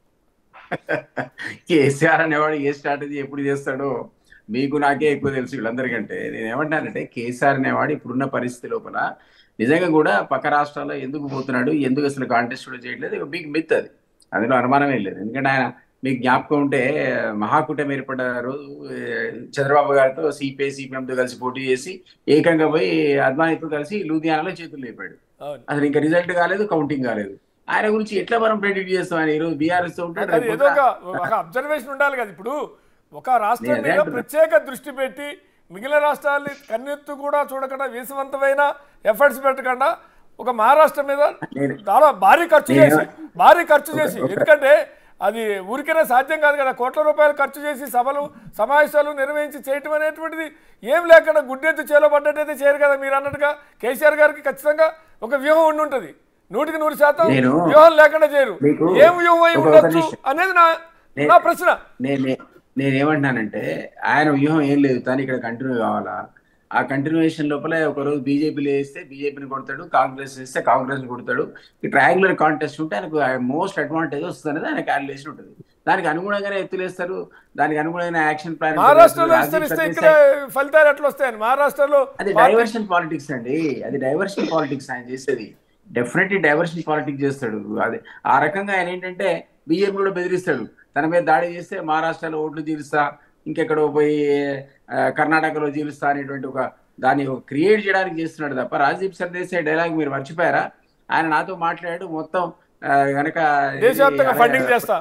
Speaker 2: కేసీఆర్ అనేవాడు ఏ స్ట్రాటజీ ఎప్పుడు చేస్తాడో మీకు నాకే ఎక్కువ తెలుసు వీళ్ళందరికంటే నేను ఏమంటానంటే కేసీఆర్ అనేవాడు ఇప్పుడున్న పరిస్థితి లోపల నిజంగా కూడా పక్క రాష్ట్రాల్లో ఎందుకు పోతున్నాడు ఎందుకు అసలు కాంటెస్ట్ కూడా చేయట్లేదు ఇక బిగ్ మిత్ అది అందులో అనుమానమే లేదు ఎందుకంటే ఆయన మీకు జ్ఞాపకం ఉంటే మహాకూటమి ఏర్పడ్డ రోజు ఏ, చంద్రబాబు గారితో సిపిఐ సిపిఎంతో కలిసి పోటీ చేసి ఏకంగా పోయి అద్వానీతో కలిసి లూధియానాలో చేతులు లేపాడు
Speaker 1: అవును
Speaker 2: అసలు ఇంకా రిజల్ట్ కాలేదు కౌంటింగ్ కాలేదు ఆయన గురించి ఎట్లా మనం ప్రెడిక్ట్ చేస్తాం ఆయన ఈరోజు బీఆర్ఎస్ తో ఉంటాడు
Speaker 1: అది
Speaker 2: రేపు
Speaker 1: ఏదో ఒక
Speaker 2: పొద్దున-
Speaker 1: ఒక అబ్జర్వేషన్ ఉండాలి కదా ఇప్పుడు ఒక రాష్ట్రం
Speaker 2: నేను
Speaker 1: మీద
Speaker 2: అంటున్నా.
Speaker 1: ప్రత్యేక దృష్టి పెట్టి మిగిలిన రాష్ట్రాలు కన్నెత్తు కూడా చూడకుండా వేసవంతమైన ఎఫర్ట్స్ పెట్టకుండా ఒక మహారాష్ట్ర మీద
Speaker 2: నేను-
Speaker 1: చాలా భారీ ఖర్చు
Speaker 2: నేను-
Speaker 1: చేసి భారీ ఖర్చు చేసి
Speaker 2: ఒక-
Speaker 1: ఎందుకంటే అది ఊరికైనా సాధ్యం కాదు కదా కోట్ల రూపాయలు ఖర్చు చేసి సభలు సమావేశాలు నిర్వహించి చేయటం అనేటువంటిది ఏం లేకుండా గుడ్డెత్తు చేలో పడ్డట్టయితే చేయరు కదా మీరు అన్నట్టుగా కేసీఆర్ గారికి ఖచ్చితంగా ఒక వ్యూహం ఉండి ఉంటుంది నూటికి నూరు శాతం
Speaker 2: నేను-
Speaker 1: వ్యూహం లేకుండా చేయరు
Speaker 2: మీకు
Speaker 1: ఏం వ్యూహం అయి
Speaker 2: ఒక- ఒక
Speaker 1: ఉండొచ్చు
Speaker 2: నిమిషం. నే-
Speaker 1: అనేది నా నా ప్రశ్న
Speaker 2: నేను నేనేమంటున్నానంటే ఆయన వ్యూహం ఏం లేదు తను ఇక్కడ కంటిన్యూ కావాలా ఆ కంటిన్యూయేషన్ లోపల ఒక రోజు బీజేపీలో వేస్తే బీజేపీని కొడతాడు కాంగ్రెస్ వేస్తే కాంగ్రెస్ కొడతాడు ఈ ట్రయాంగులర్ కాంటెస్ట్ ఉంటే ఆయనకు మోస్ట్ అడ్వాంటేజ్ వస్తుంది అనేది ఆయన క్యాలిక్యులేషన్ ఉంటుంది దానికి అనుగుణంగానే ఎత్తులేస్తారు దానికి అనుగుణమైన యాక్షన్ ప్లాన్
Speaker 1: మహారాష్ట్రలో విస్తరిస్తే ఇక్కడ ఫలితాలు ఎట్లా వస్తాయని మహారాష్ట్రలో
Speaker 2: అది డైవర్షన్ పాలిటిక్స్ అండి అది డైవర్షన్ పాలిటిక్స్ ఆయన చేసేది డెఫినెట్లీ డైవర్షన్ పాలిటిక్స్ చేస్తాడు అది ఆ రకంగా ఆయన ఏంటంటే బీజేపీ కూడా బెదిరిస్తాడు తన మీద దాడి చేస్తే మహారాష్ట్రలో ఓట్లు తీరుస్తా ఇంకెక్కడో పోయి ఆ, కర్ణాటకలో జీలుస్తా అనేటువంటి ఒక దాన్ని క్రియేట్ చేయడానికి చేస్తున్నాడు తప్ప రాజదీప్ సర్దేశాయ్ డైలాగ్ మీరు మర్చిపోయారా ఆయన నాతో మాట్లాడాడు మొత్తం ఆ, గనక ఇది-
Speaker 1: దేశవ్యాప్తంగా ఫండింగ్ చేస్తా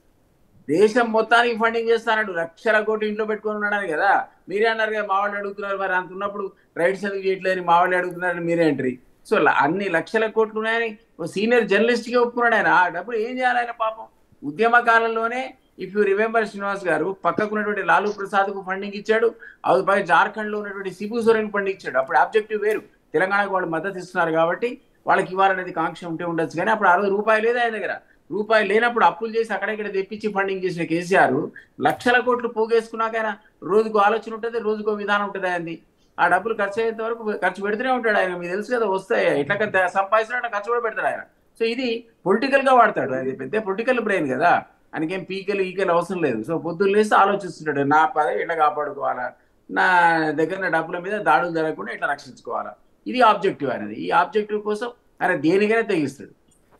Speaker 2: దేశం మొత్తానికి ఫండింగ్ చేస్తానడు లక్షల కోటి ఇంట్లో పెట్టుకొని ఉన్నాడు కదా మీరే అన్నారు కదా మా వాళ్ళు అడుగుతున్నారు మరి అంత ఉన్నప్పుడు రైట్స్ ఎందుకు చేయట్లేదు మా వాళ్ళు అడుగుతున్నారని మీరే ఎంట్రీ సో ల- అన్ని లక్షల కోట్లు ఉన్నాయని ఓ సీనియర్ జర్నలిస్ట్ గా ఒప్పుకున్నాడు ఆయన ఆ డబ్బులు ఏం చేయాలి ఆయన పాపం ఉద్యమ కాలంలోనే ఇఫ్ యూ రిమెంబర్ శ్రీనివాస్ గారు పక్కకు ఉన్నటువంటి లాలూ ప్రసాద్ కు ఫండింగ్ ఇచ్చాడు అది పై జార్ఖండ్ లో ఉన్నటువంటి సిబు సోరెన్ ఫండింగ్ ఇచ్చాడు అప్పుడు ఆబ్జెక్టివ్ వేరు తెలంగాణకు వాళ్ళు మద్దతు ఇస్తున్నారు కాబట్టి వాళ్ళకి ఇవ్వాలనేది కాంక్ష ఉంటే ఉండొచ్చు కానీ అప్పుడు అరవై రూపాయలు లేదు ఆయన దగ్గర రూపాయలు లేనప్పుడు అప్పులు చేసి అక్కడ ఇక్కడ తెప్పించి ఫండింగ్ చేసిన కేసీఆర్ లక్షల కోట్లు పోగేసుకున్నాక ఆయన రోజుకు ఆలోచన ఉంటుంది రోజుకో విధానం ఉంటుంది ఆయనది ఆ డబ్బులు ఖర్చు అయ్యేంత వరకు ఖర్చు పెడుతూనే ఉంటాడు ఆయన మీకు తెలుసు కదా వస్తాయి ఎట్లా కదా సంపాదిస్తున్నా ఖర్చు కూడా పెడతాడు ఆయన సో ఇది పొలిటికల్ గా వాడతాడు అది పెద్ద పొలిటికల్ బ్రెయిన్ కదా ఆయనకేం పీకలు ఈకలు అవసరం లేదు సో పొద్దున్న లేస్తే ఆలోచిస్తుంటాడు నా పదవి ఎట్లా కాపాడుకోవాలా నా దగ్గర ఉన్న డబ్బుల మీద దాడులు జరగకుండా ఎట్లా రక్షించుకోవాలా ఇది ఆబ్జెక్టివ్ అనేది ఈ ఆబ్జెక్టివ్ కోసం ఆయన దేనికైనా తెగిస్తాడు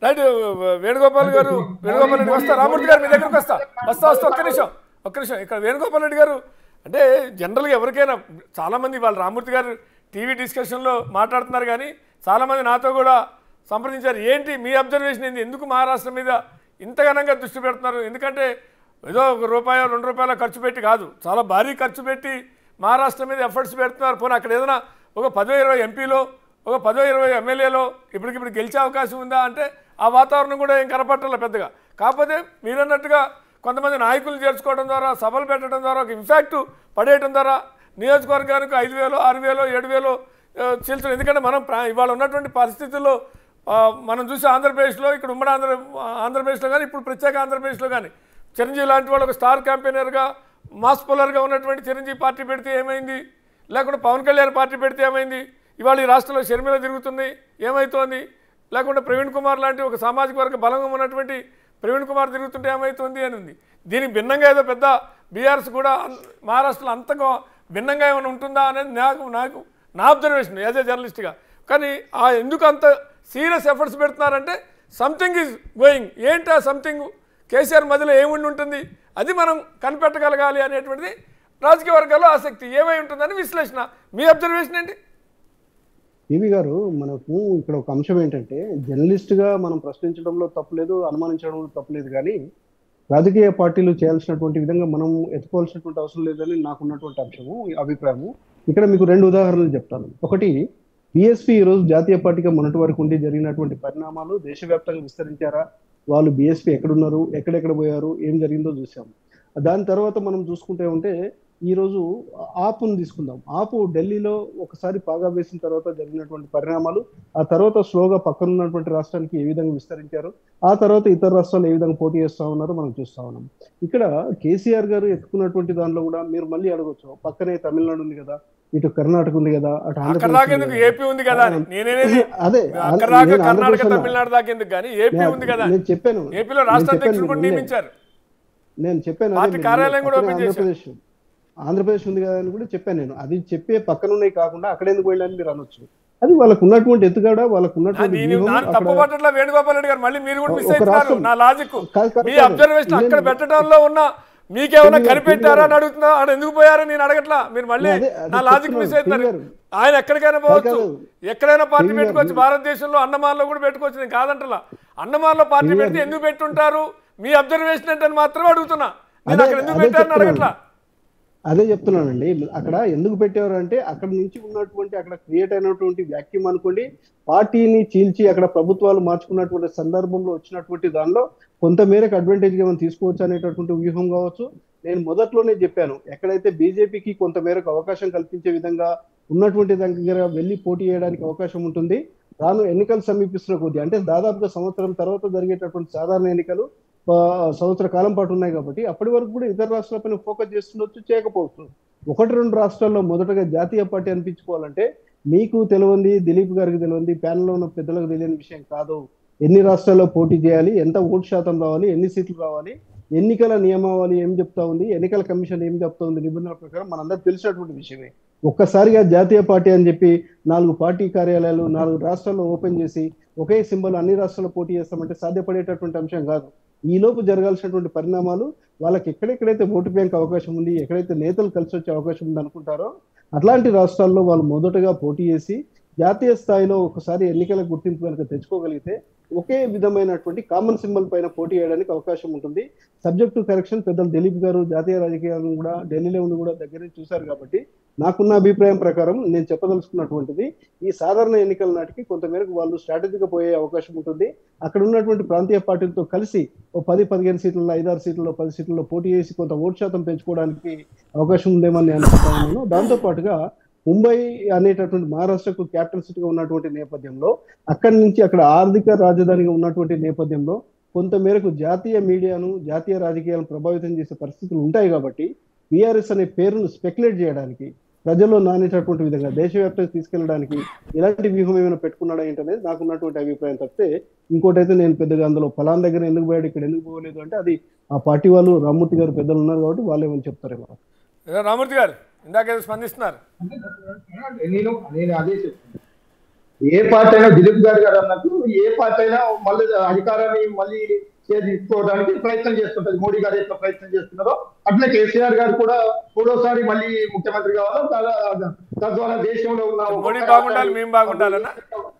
Speaker 1: రైట్ వేణుగోపాల్ గారు వేణుగోపాల్ రెడ్డి వస్తా రామూర్తి గారు మీ దగ్గరకు వస్తా వస్తా వస్తా ఒక్క నిమిషం ఒక్క నిమిషం ఇక్కడ వేణుగోపాల్ రెడ్డి గారు అంటే జనరల్గా ఎవరికైనా చాలామంది వాళ్ళు రామూర్తి గారు టీవీ డిస్కషన్లో మాట్లాడుతున్నారు కానీ చాలామంది నాతో కూడా సంప్రదించారు ఏంటి మీ అబ్జర్వేషన్ ఏంది ఎందుకు మహారాష్ట్ర మీద ఇంత ఘనంగా దృష్టి పెడుతున్నారు ఎందుకంటే ఏదో ఒక రూపాయో రెండు రూపాయల ఖర్చు పెట్టి కాదు చాలా భారీ ఖర్చు పెట్టి మహారాష్ట్ర మీద ఎఫర్ట్స్ పెడుతున్నారు పోనీ అక్కడ ఏదైనా ఒక పదో ఇరవై ఎంపీలో ఒక పదో ఇరవై ఎమ్మెల్యేలో ఇప్పటికిప్పుడు గెలిచే అవకాశం ఉందా అంటే ఆ వాతావరణం కూడా ఏం కనపట్టలే పెద్దగా కాకపోతే మీరన్నట్టుగా కొంతమంది నాయకులు చేర్చుకోవడం ద్వారా సభలు పెట్టడం ద్వారా ఒక ఇంపాక్ట్ పడేయడం ద్వారా నియోజకవర్గానికి ఐదు వేలు ఆరు వేలు ఏడు వేలు చీల్చడం ఎందుకంటే మనం ప్రా- ఇవాళ ఉన్నటువంటి పరిస్థితుల్లో ఆ, మనం చూసి ఆంధ్రప్రదేశ్లో ఇక్కడ ఉమ్మడి ఆంధ్ర ఆంధ్రప్రదేశ్లో కానీ ఇప్పుడు ప్రత్యేక ఆంధ్రప్రదేశ్లో కానీ చిరంజీవి లాంటి వాళ్ళు ఒక స్టార్ క్యాంపెయినర్గా మాస్ పోలర్గా ఉన్నటువంటి చిరంజీవి పార్టీ పెడితే ఏమైంది లేకుంటే పవన్ కళ్యాణ్ పార్టీ పెడితే ఏమైంది ఇవాళ ఈ రాష్ట్రంలో షర్మిల తిరుగుతుంది ఏమవుతోంది లేకుంటే ప్రవీణ్ కుమార్ లాంటి ఒక సామాజిక వర్గ బలంగా ఉన్నటువంటి ప్రవీణ్ కుమార్ తిరుగుతుంటే ఏమవుతుంది అని ఉంది దీనికి భిన్నంగా ఏదో పెద్ద బీఆర్ఎస్ కూడా అన్- మహారాష్ట్రలో అంతగా భిన్నంగా ఏమైనా ఉంటుందా అనేది నాకు నాకు నా అబ్జర్వేషన్ యాజ్ ఏ జర్నలిస్ట్గా కానీ ఆ ఎందుకు అంత సీరియస్ ఎఫర్ట్స్ పెడుతున్నారంటే సంథింగ్ ఈజ్ గోయింగ్ ఏంటి ఆ సంథింగ్ కేసీఆర్ మధ్యలో ఏముండి ఉంటుంది అది మనం కనిపెట్టగలగాలి అనేటువంటిది రాజకీయ వర్గాల్లో ఆసక్తి ఏమై ఉంటుందని విశ్లేషణ మీ అబ్జర్వేషన్ ఏంటి
Speaker 3: టీవీ గారు మనకు ఇక్కడ ఒక అంశం ఏంటంటే జర్నలిస్ట్ గా మనం ప్రశ్నించడంలో తప్పులేదు అనుమానించడంలో తప్పులేదు కానీ రాజకీయ పార్టీలు చేయాల్సినటువంటి విధంగా మనం ఎత్తుకోవాల్సినటువంటి అవసరం లేదని నాకున్నటువంటి అంశము ఈ అభిప్రాయము ఇక్కడ మీకు రెండు ఉదాహరణలు చెప్తాను ఒకటి బీఎస్పీ ఈరోజు జాతీయ పార్టీగా మొన్నటి వరకు ఉండి జరిగినటువంటి పరిణామాలు దేశవ్యాప్తంగా విస్తరించారా వాళ్ళు బీఎస్పీ ఎక్కడున్నారు ఎక్కడెక్కడ పోయారు ఏం జరిగిందో చూసాము దాని తర్వాత మనం చూసుకుంటే ఉంటే ఈ రోజు ఆపును తీసుకుందాం ఆపు ఢిల్లీలో ఒకసారి పాగా వేసిన తర్వాత జరిగినటువంటి పరిణామాలు ఆ తర్వాత స్లోగా పక్కన ఉన్నటువంటి రాష్ట్రానికి ఏ విధంగా విస్తరించారు ఆ తర్వాత ఇతర రాష్ట్రాలు ఏ విధంగా పోటీ చేస్తా ఉన్నారో మనం చూస్తా ఉన్నాం ఇక్కడ కేసీఆర్ గారు ఎత్తుకున్నటువంటి దానిలో కూడా మీరు మళ్ళీ అడగొచ్చు పక్కనే తమిళనాడు ఉంది కదా ఇటు కర్ణాటక ఉంది కదా అటు
Speaker 1: అక్కడ
Speaker 3: ఆంధ్రప్రదేశ్
Speaker 1: దాకా
Speaker 3: ఉంది
Speaker 1: ఎందుకు
Speaker 3: కదా.
Speaker 1: ఏపీ ఉంది కదా అని నేనేది
Speaker 3: అదే
Speaker 1: అక్కడ
Speaker 3: నేను
Speaker 1: దాకా కర్ణాటక
Speaker 3: ఆంధ్రప్రదేశ్ అన్నా.
Speaker 1: తమిళనాడు దాకా ఎందుకు కానీ ఏపీ ఉంది కదా అని.
Speaker 3: నేను చెప్పాను
Speaker 1: ఏపీలో రాష్ట్ర
Speaker 3: నేను
Speaker 1: అధ్యక్షుడు
Speaker 3: చెప్పాను
Speaker 1: కూడా
Speaker 3: నేను.
Speaker 1: నియమించారు
Speaker 3: నేను చెప్పాను అదే
Speaker 1: పార్టీ
Speaker 3: మీరు
Speaker 1: కార్యాలయం కూడా
Speaker 3: పక్కనే
Speaker 1: ఓపెన్ చేశారు.
Speaker 3: ఆంధ్రప్రదేశ్ ఆంధ్రప్రదేశ్ ఉంది కదా అని కూడా చెప్పాను నేను అది చెప్పే పక్కన ఉన్నాయి కాకుండా అక్కడ ఎందుకు వెళ్ళాలని మీరు అనొచ్చు అది వాళ్ళకు ఉన్నటువంటి ఎత్తుగాడ వాళ్ళకు ఉన్నటువంటి
Speaker 1: నేను
Speaker 3: వ్యూహం
Speaker 1: నాన్న
Speaker 3: అక్కడ-
Speaker 1: తప్పు పట్టట్లా వేణుగోపాల్ రెడ్డి గారు మళ్ళీ మీరు కూడా మిస్
Speaker 3: ఒక
Speaker 1: అవుతున్నారు
Speaker 3: రాష్ట్రం-
Speaker 1: నా లాజిక్
Speaker 3: కాదు, కాదు,
Speaker 1: మీ
Speaker 3: కాదు.
Speaker 1: అబ్జర్వేషన్ అక్కడ
Speaker 3: నేను-
Speaker 1: పెట్టడంలో ఉన్న మీకేమైనా
Speaker 3: తెలియదు,
Speaker 1: కనిపెట్టారా అని
Speaker 3: తెలియదు.
Speaker 1: అడుగుతున్నా ఆడ ఎందుకు పోయారని నేను అడగట్లా మీరు మళ్ళీ
Speaker 3: అదే- అదే
Speaker 1: నా లాజిక్ మిస్
Speaker 3: చెప్తున్నాను,
Speaker 1: అవుతున్నారు
Speaker 3: తెలియదు.
Speaker 1: ఆయన ఎక్కడికైనా పోవచ్చు
Speaker 3: కాదు.
Speaker 1: ఎక్కడైనా పార్టీ
Speaker 3: తెలియదు.
Speaker 1: పెట్టుకోవచ్చు భారతదేశంలో అన్నమాన్లో కూడా పెట్టుకోవచ్చు నేను కాదంటలా అన్నమాన్లో పార్టీ
Speaker 3: తెలియదు.
Speaker 1: పెడితే ఎందుకు పెట్టుంటారు మీ అబ్జర్వేషన్ ఏంటని మాత్రమే అడుగుతున్నా నేను
Speaker 3: అదే-
Speaker 1: అక్కడ ఎందుకు
Speaker 3: అదే
Speaker 1: పెట్టారని
Speaker 3: చెప్తున్నాను.
Speaker 1: అడగట్లా
Speaker 3: అదే చెప్తున్నానండి అక్కడ ఎందుకు పెట్టారు అంటే అక్కడ నుంచి ఉన్నటువంటి అక్కడ క్రియేట్ అయినటువంటి వ్యాక్యూమ్ అనుకోండి పార్టీని చీల్చి అక్కడ ప్రభుత్వాలు మార్చుకున్నటువంటి సందర్భంలో వచ్చినటువంటి దానిలో కొంత మేరకు అడ్వాంటేజ్ గా మనం తీసుకోవచ్చు అనేటటువంటి వ్యూహం కావచ్చు నేను మొదట్లోనే చెప్పాను ఎక్కడైతే బీజేపీకి కొంత మేరకు అవకాశం కల్పించే విధంగా ఉన్నటువంటి దగ్గర వెళ్ళి పోటీ చేయడానికి అవకాశం ఉంటుంది రాను ఎన్నికలు సమీపిస్తున్న కొద్దీ అంటే దాదాపుగా సంవత్సరం తర్వాత జరిగేటటువంటి సాధారణ ఎన్నికలు ఆ, సంవత్సర కాలం పాటు ఉన్నాయి కాబట్టి అప్పటి వరకు కూడా ఇతర రాష్ట్రాలపైన ఫోకస్ చేస్తుండొచ్చు చేయకపోవచ్చు ఒకటి రెండు రాష్ట్రాల్లో మొదటగా జాతీయ పార్టీ అనిపించుకోవాలంటే మీకు తెలియంది దిలీప్ గారికి తెలియంది ప్యానెల్లో ఉన్న పెద్దలకు తెలియని విషయం కాదు ఎన్ని రాష్ట్రాల్లో పోటీ చేయాలి ఎంత ఓటు శాతం రావాలి ఎన్ని సీట్లు రావాలి ఎన్నికల నియమావళి ఏం చెప్తా ఉంది ఎన్నికల కమిషన్ ఏం చెప్తా ఉంది నిబంధనల ప్రకారం మనందరూ తెలిసినటువంటి విషయమే ఒక్కసారిగా జాతీయ పార్టీ అని చెప్పి నాలుగు పార్టీ కార్యాలయాలు నాలుగు రాష్ట్రాల్లో ఓపెన్ చేసి ఒకే సింబల్ అన్ని రాష్ట్రాల్లో పోటీ చేస్తామంటే సాధ్యపడేటటువంటి అంశం కాదు ఈ లోపు జరగాల్సినటువంటి పరిణామాలు వాళ్ళకి ఎక్కడెక్కడైతే ఓటు బ్యాంక్ అవకాశం ఉంది ఎక్కడైతే నేతలు కలిసి వచ్చే అవకాశం ఉంది అనుకుంటారో అట్లాంటి రాష్ట్రాల్లో వాళ్ళు మొదటగా పోటీ చేసి జాతీయ స్థాయిలో ఒకసారి ఎన్నికల గుర్తింపు కనుక తెచ్చుకోగలిగితే ఒకే విధమైనటువంటి కామన్ సింబల్ పైన పోటీ చేయడానికి అవకాశం ఉంటుంది సబ్జెక్ట్ టు కరెక్షన్ పెద్దలు దిలీప్ గారు జాతీయ రాజకీయాలను కూడా ఢిల్లీలో ఉండి కూడా దగ్గర నుంచి చూశారు కాబట్టి నాకున్న అభిప్రాయం ప్రకారం నేను చెప్పదలుచుకున్నటువంటిది ఈ సాధారణ ఎన్నికల నాటికి కొంతమేరకు వాళ్ళు స్ట్రాటజీగా పోయే అవకాశం ఉంటుంది అక్కడ ఉన్నటువంటి ప్రాంతీయ పార్టీలతో కలిసి ఓ పది పదిహేను సీట్లలో ఐదారు సీట్లలో పది సీట్లలో పోటీ చేసి కొంత ఓటు శాతం పెంచుకోవడానికి అవకాశం ఉందేమని నేను అనుకుంటాను నేను దాంతో పాటుగా ముంబై అనేటటువంటి మహారాష్ట్రకు క్యాపిటల్ సిటీగా ఉన్నటువంటి నేపథ్యంలో అక్కడి నుంచి అక్కడ ఆర్థిక రాజధానిగా ఉన్నటువంటి నేపథ్యంలో కొంత మేరకు జాతీయ మీడియాను జాతీయ రాజకీయాలను ప్రభావితం చేసే పరిస్థితులు ఉంటాయి కాబట్టి బీఆర్ఎస్ అనే పేరును స్పెక్యులేట్ చేయడానికి ప్రజల్లో నానేటటువంటి విధంగా దేశవ్యాప్తంగా తీసుకెళ్ళడానికి ఇలాంటి వ్యూహం ఏమైనా పెట్టుకున్నాడా ఏంటనేది నాకున్నటువంటి అభిప్రాయం తప్పితే ఇంకోటైతే నేను పెద్దగా అందులో ఫలాన్ దగ్గర ఎందుకు పోయాడు ఇక్కడ ఎందుకు పోలేదు అంటే అది ఆ పార్టీ వాళ్ళు రామ్మూర్తి గారు పెద్దలు ఉన్నారు కాబట్టి వాళ్ళు ఏమని చెప్తారేమో
Speaker 1: రామూర్తి గారు ఇందాక ఏదో స్పందిస్తున్నారు
Speaker 4: నేను నేను అదే చెప్తాను ఏ పార్టీ అయినా దిలీప్ గారు గారు అన్నట్టు ఏ పార్టీ అయినా మళ్ళీ అధికారాన్ని మళ్ళీ చేజించుకోవడానికి ప్రయత్నం చేస్తుంటది మోడీ గారు ఎట్లా ప్రయత్నం చేస్తున్నారో అట్లే కేసీఆర్ గారు కూడా మూడోసారి మళ్ళీ ముఖ్యమంత్రి కావాలో తద- తద్వారా దేశంలో ఉన్న ఒక్కొక్క
Speaker 1: మోడీ బాగుండాలి, మేము బాగుండాలనా?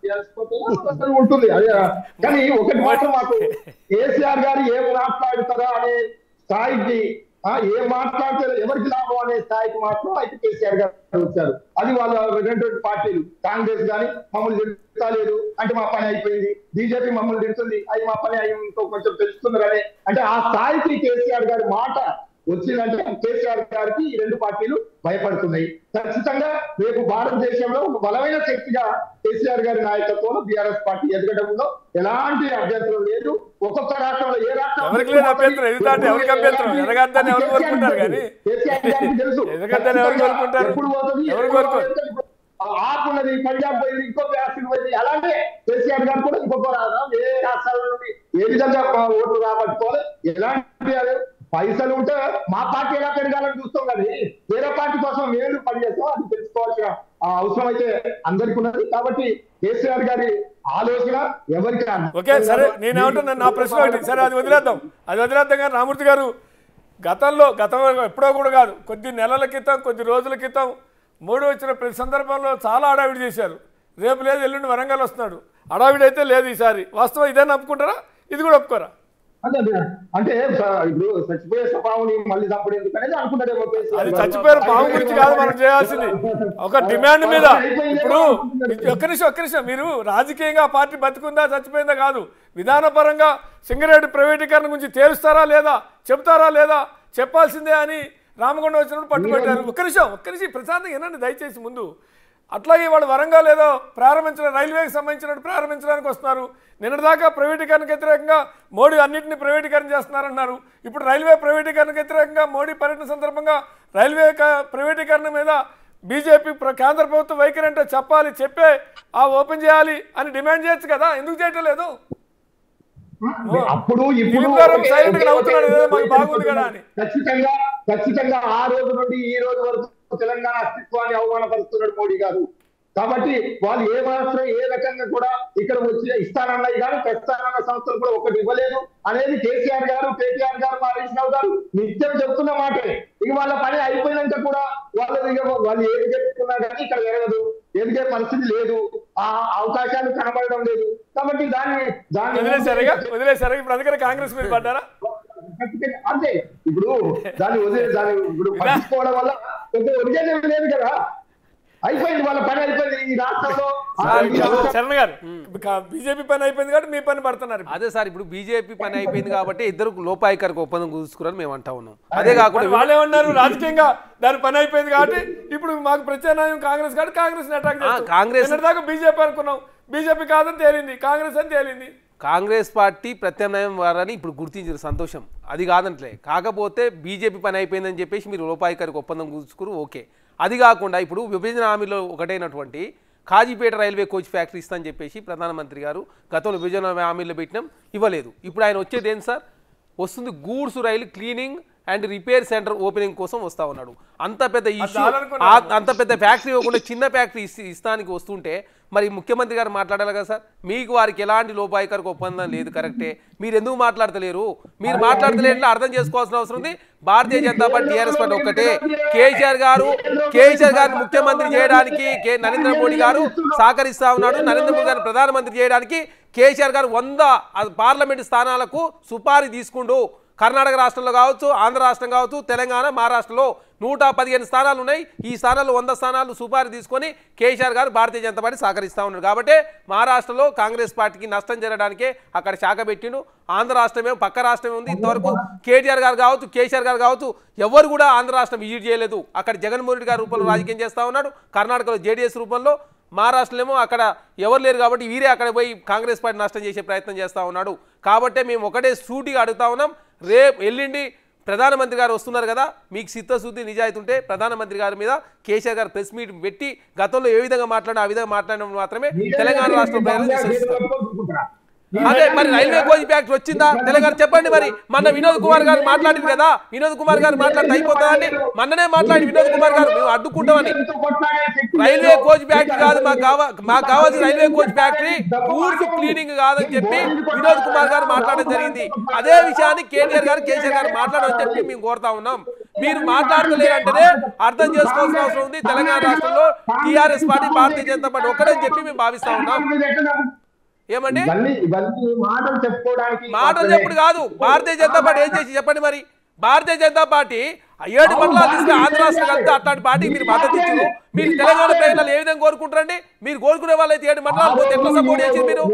Speaker 4: అసలు ఉంటుంది అదే కానీ ఒకటి మాత్రం మాకు కేసీఆర్ గారు ఏం మాట్లాడతారా అనే స్థాయికి ఆ, ఏం మాట్లాడితే ఎవరికి లాభం అనే స్థాయికి మాత్రం అయితే కేసీఆర్ గారు వచ్చారు అది వాళ్ళ రెండు పార్టీలు కాంగ్రెస్ గాని మమ్మల్ని తిడతలేదు అంటే మా పని అయిపోయింది బీజేపీ మమ్మల్ని తిడుతుంది అది మా పని అయి ఇంకో కొంచెం తెలుస్తున్నారు అంటే ఆ స్థాయికి కేసీఆర్ గారి మాట వచ్చిందంటే కేసీఆర్ గారికి ఈ రెండు పార్టీలు భయపడుతున్నాయి ఖచ్చితంగా రేపు భారతదేశంలో ఒక బలమైన శక్తిగా కేసీఆర్ గారి నాయకత్వంలో బీఆర్ఎస్ పార్టీ ఎదగడంలో ఎలాంటి అభ్యంతరం లేదు ఒక్కొక్క రాష్ట్రంలో ఏ రాష్ట్రం
Speaker 1: ఎవరికి లేదు అభ్యంతరం? ఎదుగుతాంటే ఎవరికి అభ్యంతరం? ఎదగద్దని ఎవరు కోరుకుంటారు కానీ?
Speaker 4: కేసీఆర్ గారికి తెలుసు
Speaker 1: ఎదగద్దని ఎవరు కోరుకుంటారు?
Speaker 4: ఎప్పుడు పోతుంది
Speaker 1: ఎవరు
Speaker 4: ఎప్పుడు
Speaker 1: కోరుకోరు?
Speaker 4: పోతుంది? ఆప్ ఉన్నది పంజాబ్ పోయింది ఇంకో రాష్ట్రం పోయింది అలాగే కేసీఆర్ గారు కూడా ఇంకొక రాష్ట్రం ఏ రాష్ట్రాల నుండి ఏ విధంగా ఓట్లు రాబట్టుకోవాలి ఎలాంటి అది పైసలు ఉంటే మా పార్టీ ఎలా పెరగాలని చూస్తాం కానీ వేరే పార్టీ కోసం మేము పనిచేస్తాం అది తెలుసుకోవాల్సిన ఆ అవసరం అయితే అందరికీ ఉన్నది కాబట్టి కేసీఆర్ గారి ఆలోచన ఎవరికి అర్థం
Speaker 1: ఓకే సరే
Speaker 4: కాదు.
Speaker 1: నేనేమంటున్నా నా ప్రశ్న ఒకటి సరే అది వదిలేద్దాం అది వదిలేద్దాం కానీ రామూర్తి గారు గతంలో గతంలో ఎప్పుడో కూడా కాదు కొద్ది నెలల క్రితం కొద్ది రోజుల క్రితం మూడు వచ్చిన ప్రతి సందర్భంలో చాలా హడావిడి చేశారు రేపు లేదు ఎల్లుండి వరంగల్ వస్తున్నాడు హడావిడి అయితే లేదు ఈసారి వాస్తవం ఇదేనా ఒప్పుకుంటారా ఇది కూడా ఒప్పుకోరా
Speaker 4: అదే అదే. అంటే స- ఇప్పుడు చచ్చిపోయే స్వభావం మళ్ళీ చంపడం ఎందుకు అనేది అనుకుంటాడేమో కేసీఆర్
Speaker 1: అది
Speaker 4: గారు.
Speaker 1: చచ్చిపోయిన పాము గురించి కాదు మనం చేయాల్సింది ఒక డిమాండ్ మీద ఇప్పుడు ఒక్క నిమిషం ఒక్క నిమిషం మీరు రాజకీయంగా ఆ పార్టీ బతుకుందా చచ్చిపోయిందా కాదు విధానపరంగా సింగరేణి ప్రైవేటీకరణ గురించి తేలుస్తారా లేదా చెప్తారా లేదా చెప్పాల్సిందే అని రామగుండం వచ్చినప్పుడు పట్టుబట్టారు ఒక్క నిమిషం ఒక్క నిమిషం ప్రశాంతంగా వినండి దయచేసి ముందు అట్లాగే వాళ్ళు వరంగల్ ఏదో ప్రారంభించిన రైల్వేకి సంబంధించినట్టు ప్రారంభించడానికి వస్తున్నారు నిన్నటిదాకా ప్రైవేటీకరణకు వ్యతిరేకంగా మోడీ అన్నింటినీ ప్రైవేటీకరణ చేస్తున్నారన్నారు ఇప్పుడు రైల్వే ప్రైవేటీకరణకు వ్యతిరేకంగా మోడీ పర్యటన సందర్భంగా రైల్వే క- ప్రైవేటీకరణ మీద బీజేపీ ప్ర- కేంద్ర ప్రభుత్వ వైఖరి అంటే చెప్పాలి చెప్పే ఆ ఓపెన్ చేయాలి అని డిమాండ్ చేయొచ్చు కదా ఎందుకు చేయటం లేదు
Speaker 4: అప్పుడు ఇప్పుడు
Speaker 1: దిలీప్ గారు
Speaker 4: ఒకే-
Speaker 1: silent గా
Speaker 4: ఒకే-
Speaker 1: నవ్వుతున్నాడు,
Speaker 4: ఒకే-
Speaker 1: ఏదో మాకు బాగుంది కదా అని.
Speaker 4: ఖచ్చితంగా ఖచ్చితంగా ఆ రోజు నుండి ఈ రోజు వరకు తెలంగాణ అస్తిత్వాన్ని అవమానపరుస్తున్నాడు మోడీ గారు కాబట్టి వాళ్ళు ఏ మాత్రం ఏ రకంగా కూడా ఇక్కడ వచ్చి ఇస్తానన్నాయి కానీ తెస్తానన్న సంస్థలు కూడా ఒకటి ఇవ్వలేదు అనేది కేసీఆర్ గారు కేటీఆర్ గారు హరీష్ రావు గారు నిత్యం చెప్తున్న మాటే ఇక వాళ్ళ పని అయిపోయినాక కూడా వాళ్ళ ఇక వాళ్ళు ఏది చెప్పుకున్నా కానీ ఇక్కడ జరగదు ఎదిగే పరిస్థితి లేదు ఆ అవకాశాలు కనబడడం లేదు కాబట్టి దాన్ని దాన్ని
Speaker 1: వదిలేశారుగా వదిలేశారు ఇప్పుడు అందుకని కాంగ్రెస్ మీద పడ్డారా
Speaker 4: ఖచ్చితంగా అంతే ఇప్పుడు దాన్ని వదిలే దాన్ని ఇప్పుడు పట్టించుకోవడం వల్ల కొంత ఒరిజినల్ లేదు కదా అయిపోయింది వాళ్ళ పని అయిపోయింది ఈ రాష్ట్రంలో ఆ ఈ రాష్ట్రం-
Speaker 1: శరణ్ గారు బీజేపీ పని అయిపోయింది కాబట్టి మీ పని పడుతున్నారు ఇప్పుడు.
Speaker 5: అదే సార్ ఇప్పుడు బీజేపీ పని అయిపోయింది కాబట్టి ఇద్దరు లోపాయికారికి ఒప్పందం కుదుర్చుకురని మేము అంటా ఉన్నాం అదే కాకుండా
Speaker 1: మరి వాళ్ళు ఏమన్నారు రాజకీయంగా దాని పని అయిపోయింది కాబట్టి ఇప్పుడు మాకు ప్రత్యామ్నాయం కాంగ్రెస్ కాబట్టి కాంగ్రెస్ అటాక్
Speaker 5: ఆ, కాంగ్రెస్-
Speaker 1: దాకా బీజేపీ అనుకున్నాం బీజేపీ కాదని తేలింది కాంగ్రెస్ అని తేలింది
Speaker 5: కాంగ్రెస్ పార్టీ ప్రత్యామ్నాయం వారని ఇప్పుడు గుర్తించారు సంతోషం అది కాదంటలే కాకపోతే బీజేపీ పని అయిపోయిందని చెప్పేసి మీరు లోపాయికారికి ఒప్పందం కూర్చుకురు ఓకే అది కాకుండా ఇప్పుడు విభజన హామీలో ఒకటైనటువంటి కాజీపేట రైల్వే కోచ్ ఫ్యాక్టరీ ఇస్తా అని చెప్పేసి ప్రధానమంత్రి గారు గతంలో విభజన హామీలో పెట్టినాం ఇవ్వలేదు ఇప్పుడు ఆయన వచ్చేది ఏంటి సార్ వస్తుంది goods rail cleaning and repair centre opening కోసం వస్తా ఉన్నాడు అంత పెద్ద ఇష్యూ
Speaker 1: చాలనుకున్నాను.
Speaker 5: అంత పెద్ద ఫ్యాక్టరీ ఇవ్వకుండా చిన్న ఫ్యాక్టరీ ఇస్- ఇస్తానికి వస్తుంటే మరి ముఖ్యమంత్రి గారు మాట్లాడాలి కదా సార్ మీకు వారికి ఎలాంటి లోపాయికరకు ఒప్పందం లేదు కరెక్టే మీరు ఎందుకు మాట్లాడతలేరు మీరు మాట్లాడతలేరు అర్థం చేసుకోవాల్సిన అవసరం ఉంది Bharatiya Janata party TRS party ఒక్కటే కేసీఆర్ గారు కేసీఆర్ గారిని ముఖ్యమంత్రి చేయడానికి కే నరేంద్ర మోడీ గారు సహకరిస్తా ఉన్నాడు నరేంద్ర మోడీ గారిని ప్రధానమంత్రి చేయడానికి కేసీఆర్ గారు వంద పార్లమెంటు స్థానాలకు సుపారీ తీసుకుంటూ కర్ణాటక రాష్ట్రంలో కావచ్చు ఆంధ్ర రాష్ట్రం కావచ్చు తెలంగాణ మహారాష్ట్రలో నూట పదిహేను స్థానాలు ఉన్నాయి ఈ స్థానాల్లో వంద స్థానాలు సుపారీ తీసుకొని కేసీఆర్ గారు భారతీయ జనతా పార్టీ సహకరిస్తూ ఉన్నారు కాబట్టి మహారాష్ట్రలో కాంగ్రెస్ పార్టీకి నష్టం జరగడానికే అక్కడ శాఖ పెట్టిండు ఆంధ్ర రాష్ట్రమే పక్క రాష్ట్రమే ఉంది ఇంతవరకు కేటీఆర్ గారు కావచ్చు కేసీఆర్ గారు కావచ్చు ఎవరు కూడా ఆంధ్ర రాష్ట్రం విజిట్ చేయలేదు అక్కడ జగన్మోహన్ రెడ్డి గారి రూపంలో రాజకీయం చేస్తూ ఉన్నాడు కర్ణాటకలో జేడీఎస్ రూపంలో మహారాష్ట్రలో ఏమో అక్కడ ఎవరు లేరు కాబట్టి వీరే అక్కడ పోయి కాంగ్రెస్ పార్టీ నష్టం చేసే ప్రయత్నం చేస్తూ ఉన్నాడు కాబట్టే మేము ఒకటే సూటిగా అడుగుతా ఉన్నాం రేపు ఎల్లుండి ప్రధానమంత్రి గారు వస్తున్నారు కదా మీకు చిత్తశుద్ధి నిజాయితీ ఉంటే ప్రధానమంత్రి గారి మీద కేసీఆర్ గారు ప్రెస్ మీట్ పెట్టి గతంలో ఏ విధంగా మాట్లాడినా ఆ విధంగా మాట్లాడినప్పుడు మాత్రమే తెలంగాణ రాష్ట్ర ప్రజలు విశ్వసిస్తారు అదే మరి రైల్వే కోచ్ ఫ్యాక్టరీ వచ్చిందా తెలంగాణ చెప్పండి మరి మొన్న వినోద్ కుమార్ గారు మాట్లాడింది కదా వినోద్ కుమార్ గారు మాట్లాడితే అయిపోతుందండి మొన్ననే మాట్లాడి వినోద్ కుమార్ గారు మేము అడ్డుకుంటామని రైల్వే కోచ్ ఫ్యాక్టరీ కాదు మాకు కావా మాకు కావాల్సిన రైల్వే కోచ్ ఫ్యాక్టరీ పూర్తి క్లీనింగ్ కాదని చెప్పి వినోద్ కుమార్ గారు మాట్లాడడం జరిగింది అదే విషయాన్ని కేటీఆర్ గారు కేసీఆర్ గారు మాట్లాడమని చెప్పి మేము కోరుతా ఉన్నాం మీరు మాట్లాడలేరంటేనే అర్థం చేసుకోవాల్సిన అవసరం ఉంది తెలంగాణ రాష్ట్రంలో TRS party Bharatiya Janata party ఒక్కడని చెప్పి మేము భావిస్తా ఉన్నాం ఏమండి
Speaker 4: ఇవన్నీ ఇవన్నీ మాటలు చెప్పుకోవడానికి
Speaker 5: మాటలు చెప్పుడు కాదు భారతీయ జనతా పార్టీ ఏం చేసి చెప్పండి మరి భారతీయ జనతా పార్టీ ఆ ఏడు మండలాలు తీసుకుని ఆంధ్ర రాష్ట్రం కలిపితే అట్లాంటి పార్టీకి మీరు మద్దతు ఇచ్చారు మీరు తెలంగాణ ప్రజలు ఏ విధంగా కోరుకుంటారండి మీరు కోరుకునే వాళ్ళైతే ఏడు మండలాలు పోతే ఎట్లా సపోర్ట్ చేసింది మీరు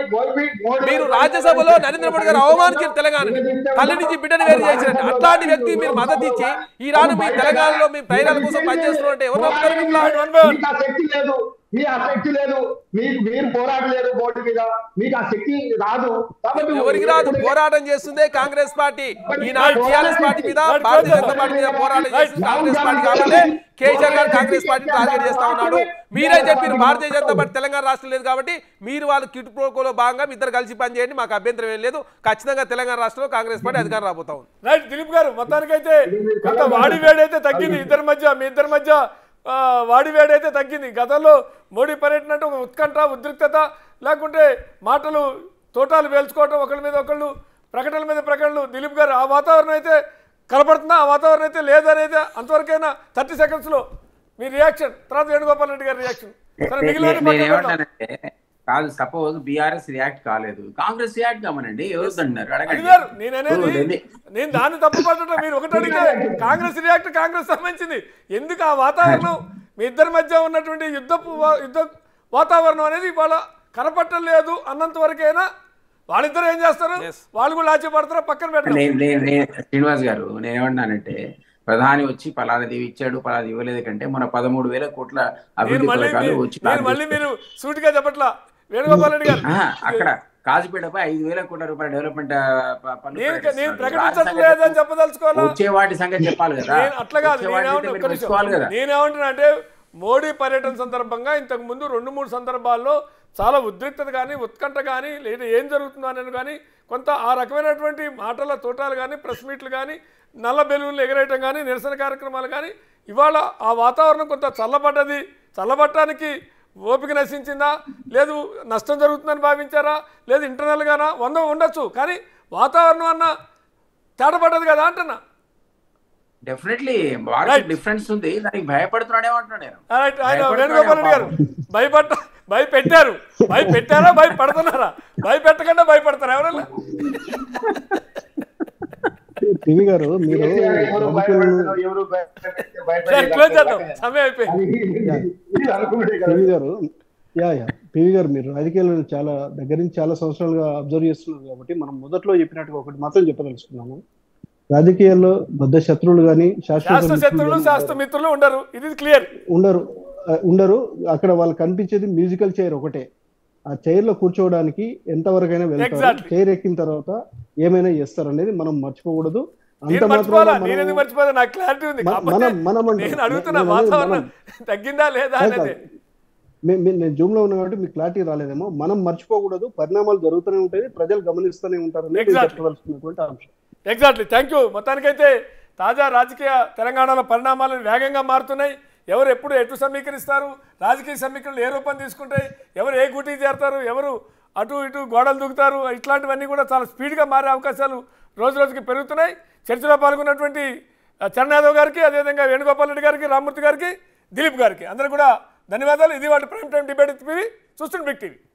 Speaker 5: మీరు రాజ్యసభలో నరేంద్ర మోడీ గారు అవమానించారు తెలంగాణని తల్లి నుంచి బిడ్డను వేరు చేసినట్టు అట్లాంటి వ్యక్తికి మీరు మద్దతు ఇచ్చి ఈ రాను మీ తెలంగాణలో మీ ప్రజల కోసం పనిచేస్తున్నారు అంటే ఎవరు నమ్ముతారు మిమ్మల్ని?
Speaker 1: వన్ బై వన్
Speaker 4: మీకు ఆ శక్తి లేదు మీ ఆ శక్తి లేదు మీకు మీరు పోరాడలేదు బోర్డు మీద మీకు ఆ శక్తి రాదు కాబట్టి
Speaker 5: ఎవరికి రాదు పోరాటం చేస్తుందే కాంగ్రెస్ పార్టీ ఈనాడు టీఆర్ఎస్ పార్టీ మీద భారతీయ జనతా పార్టీ మీద పోరాటం చేస్తుంది కాంగ్రెస్ పార్టీ కాబట్టి కేసీఆర్ గారు కాంగ్రెస్ పార్టీ టార్గెట్ చేస్తా ఉన్నాడు మీరే చెప్పారు భారతీయ జనతా పార్టీ తెలంగాణ రాష్ట్రం లేదు కాబట్టి మీరు వాళ్ళు కిట్ ప్రోకోలో భాగంగా మీ ఇద్దరు కలిసి పనిచేయండి మాకు అభ్యంతరం ఏం లేదు ఖచ్చితంగా తెలంగాణ రాష్ట్రంలో కాంగ్రెస్ పార్టీ అధికారం రాబోతా ఉంది
Speaker 1: రైట్ దిలీప్ గారు మొత్తానికైతే కొంత వాడి వేడైతే తగ్గింది ఇద్దరి మధ్య మీ ఇద్దరి మధ్య ఆ, వాడి వేడైతే తగ్గింది గతంలో మోడీ పర్యటన అంటే ఒక ఉత్కంఠ ఉద్రిక్తత లేకుంటే మాటలు తోటాలు వేల్చుకోవటం ఒకళ్ళ మీద ఒకళ్ళు ప్రకటనల మీద ప్రకటనలు దిలీప్ గారు ఆ వాతావరణం అయితే కనపడుతుందా ఆ వాతావరణం అయితే లేదనైతే అంతవరకైనా థర్టీ సెకండ్స్లో మీ రియాక్షన్ తర్వాత వేణుగోపాల్ రెడ్డి గారి రియాక్షన్ సరే మిగిలిన పక్కన పెడదాం.
Speaker 2: నేనేమంటానంటే కాదు సపోజ్ బీఆర్ఎస్ రియాక్ట్ కాలేదు కాంగ్రెస్ రియాక్ట్ కామనండి ఎవరు అంటున్నారు
Speaker 1: అది
Speaker 2: అడగండి
Speaker 1: వేరు నేననేది
Speaker 2: ఇప్పుడు ఢిల్లీ-
Speaker 1: నేను దాన్ని తప్పు పట్టడం మీరు ఒకటి అడిగితే కాంగ్రెస్ రియాక్ట్ కాంగ్రెస్ సంబంధించింది ఎందుకు ఆ వాతావరణం మీ ఇద్దరి మధ్య ఉన్నటువంటి యుద్ధపు వా- యుద్ధ వాతావరణం అనేది వాళ్ళ కనపట్టలేదు అన్నంత వరకైనా వాళ్ళిద్దరు ఏం చేస్తారు వాళ్ళు కూడా లాచి పడతారు పక్కన పెట్టారు
Speaker 2: నేను నేను నేను శ్రీనివాస్ గారు నేను ఏమన్నానంటే ప్రధాని వచ్చి పలానాది ఇచ్చాడు పలాది ఇవ్వలేదు కంటే మన పదమూడు వేల కోట్ల
Speaker 1: నేను
Speaker 2: అభివృద్ధి
Speaker 1: మళ్ళీ
Speaker 2: పథకాలు
Speaker 1: మీ-
Speaker 2: వచ్చి
Speaker 1: నేను మళ్ళీ మీరు సూటిగా చెప్పట్లా వేణుగోపాల్ రెడ్డి గారు
Speaker 2: ఆహా, అక్కడ కాజుపేటపై ఐదు వేల కోట్ల రూపాయల డెవలప్మెంట్ ప- పనులు
Speaker 1: నేను నేను
Speaker 2: ప్రకటిస్తున్నాడు.
Speaker 1: ప్రకటించట్లేదని
Speaker 2: రాష్ట్ర
Speaker 1: చెప్పదలుచుకోవాలా
Speaker 2: వచ్చే వాటి సంగతి చెప్పాలి కదా
Speaker 1: నేను అట్లా కాదు
Speaker 2: వచ్చే వాటి
Speaker 1: నేనేమన్నా
Speaker 2: అయితే
Speaker 1: ఒక్క
Speaker 2: మీరు
Speaker 1: నిమిషం.
Speaker 2: మెచ్చుకోవాలి కదా
Speaker 1: నేనేమంటున్నా అంటే మోడీ పర్యటన సందర్భంగా ఇంతకు ముందు రెండు మూడు సందర్భాల్లో చాలా ఉద్రిక్తత కానీ ఉత్కంఠ కానీ లేదా ఏం జరుగుతుందో అనేది కానీ కొంత ఆ రకమైనటువంటి మాటల తోటాలు కానీ ప్రెస్ మీట్లు కానీ నల్ల బెలూన్లు ఎగరేయటం కానీ నిరసన కార్యక్రమాలు కానీ ఇవాళ ఆ వాతావరణం కొంత చల్లబడ్డది చల్లబట్టడానికి ఓపిక నశించిందా లేదు నష్టం జరుగుతుందని భావించారా లేదు ఇంటర్నల్గానా వంద ఉండొచ్చు కానీ వాతావరణం అన్న తేటపడ్డది కదా అంటున్నా
Speaker 2: డెఫినెట్లీ వారికి డిఫరెన్స్ ఉంది దానికి భయపడుతున్నాడేమో అంటున్నాడు నేను
Speaker 1: రైట్ ఆయన
Speaker 2: భయపడుతున్నాడే
Speaker 1: వేణుగోపాల్ రెడ్డి గారు భయపడ్డ భయపెట్టారు భయపెట్టారా భయపడుతున్నారా భయపెట్టకుండా భయపడతారా ఎవరన్నా
Speaker 3: పివి గారు మీరు
Speaker 4: కేసీఆర్ ఎవరు
Speaker 3: రాజకీయాలను
Speaker 4: భయపడుతున్నారు, ఎవరు భయపడితే భయపడే
Speaker 1: క్లోజ్ చేద్దాం సమయం అయిపోయింది
Speaker 4: అది ఇది అనుకున్నాడే కదా
Speaker 3: పివి గారు యా యా పివి గారు మీరు రాజకీయాలను చాలా దగ్గర నుంచి చాలా సంవత్సరాలుగా అబ్జర్వ్ చేస్తున్నారు కాబట్టి మనం మొదట్లో చెప్పినట్టుగా ఒకటి మాత్రం చెప్పదలుచుకున్నాము రాజకీయాల్లో బద్ద శత్రువులు కానీ శాశ్వత
Speaker 1: శాస్త్ర
Speaker 3: మిత్రులు
Speaker 1: శత్రువులు
Speaker 3: గానీ
Speaker 1: శాస్త్ర మిత్రులు ఉండరు ఇది క్లియర్
Speaker 3: ఉండరు ఆ, ఉండరు అక్కడ వాళ్ళు కనిపించేది మ్యూజికల్ చైర్ ఒకటే ఆ చైర్ లో కూర్చోవడానికి ఎంతవరకైనా వెళ్తారు
Speaker 1: Exactly.
Speaker 3: చైర్ ఎక్కిన తర్వాత ఏమైనా చేస్తారు అనేది మనం మర్చిపోకూడదు అంత
Speaker 1: నేను
Speaker 3: మాత్రాన
Speaker 1: మర్చిపోదా
Speaker 3: మనం-
Speaker 1: నేను ఎందుకు మర్చిపోదా నాకు క్లారిటీ ఉంది
Speaker 3: మ-
Speaker 1: కాకపోతే
Speaker 3: మనం- మనం అంటే-
Speaker 1: నేను అడుగుతున్న
Speaker 3: నేను అనేది
Speaker 1: వాతావరణం
Speaker 3: మనం-
Speaker 1: తగ్గిందా లేదా
Speaker 3: కాదు,
Speaker 1: అనేది
Speaker 3: కాదు. మే- మే- నేను జూమ్ లో ఉన్నా కాబట్టి మీకు క్లారిటీ రాలేదేమో మనం మర్చిపోకూడదు పరిణామాలు జరుగుతూనే ఉంటాయి ప్రజలు గమనిస్తూనే ఉంటారు అనేది
Speaker 1: Exactly.
Speaker 3: చెప్పవలసినటువంటి అంశం
Speaker 1: ఎగ్జాక్ట్లీ థ్యాంక్ యూ మొత్తానికైతే తాజా రాజకీయ తెలంగాణలో పరిణామాలు వేగంగా మారుతున్నాయి ఎవరు ఎప్పుడు ఎటు సమీకరిస్తారు రాజకీయ సమీకరణలు ఏ రూపం తీసుకుంటాయి ఎవరు ఏ గుటికి చేరతారు ఎవరు అటు ఇటు గోడలు దూకుతారు ఇట్లాంటివన్నీ కూడా చాలా స్పీడ్గా మారే అవకాశాలు రోజు రోజుకి పెరుగుతున్నాయి చర్చలో పాల్గొన్నటువంటి ఆ, చరణ్ యాదవ్ గారికి అదేవిధంగా వేణుగోపాల్ రెడ్డి గారికి రామ్మూర్తి గారికి దిలీప్ గారికి అందరూ కూడా ధన్యవాదాలు ఇది వాటి ప్రైమ్ టైం డిబేట్ చూస్తుండే బిగ్ టీవీ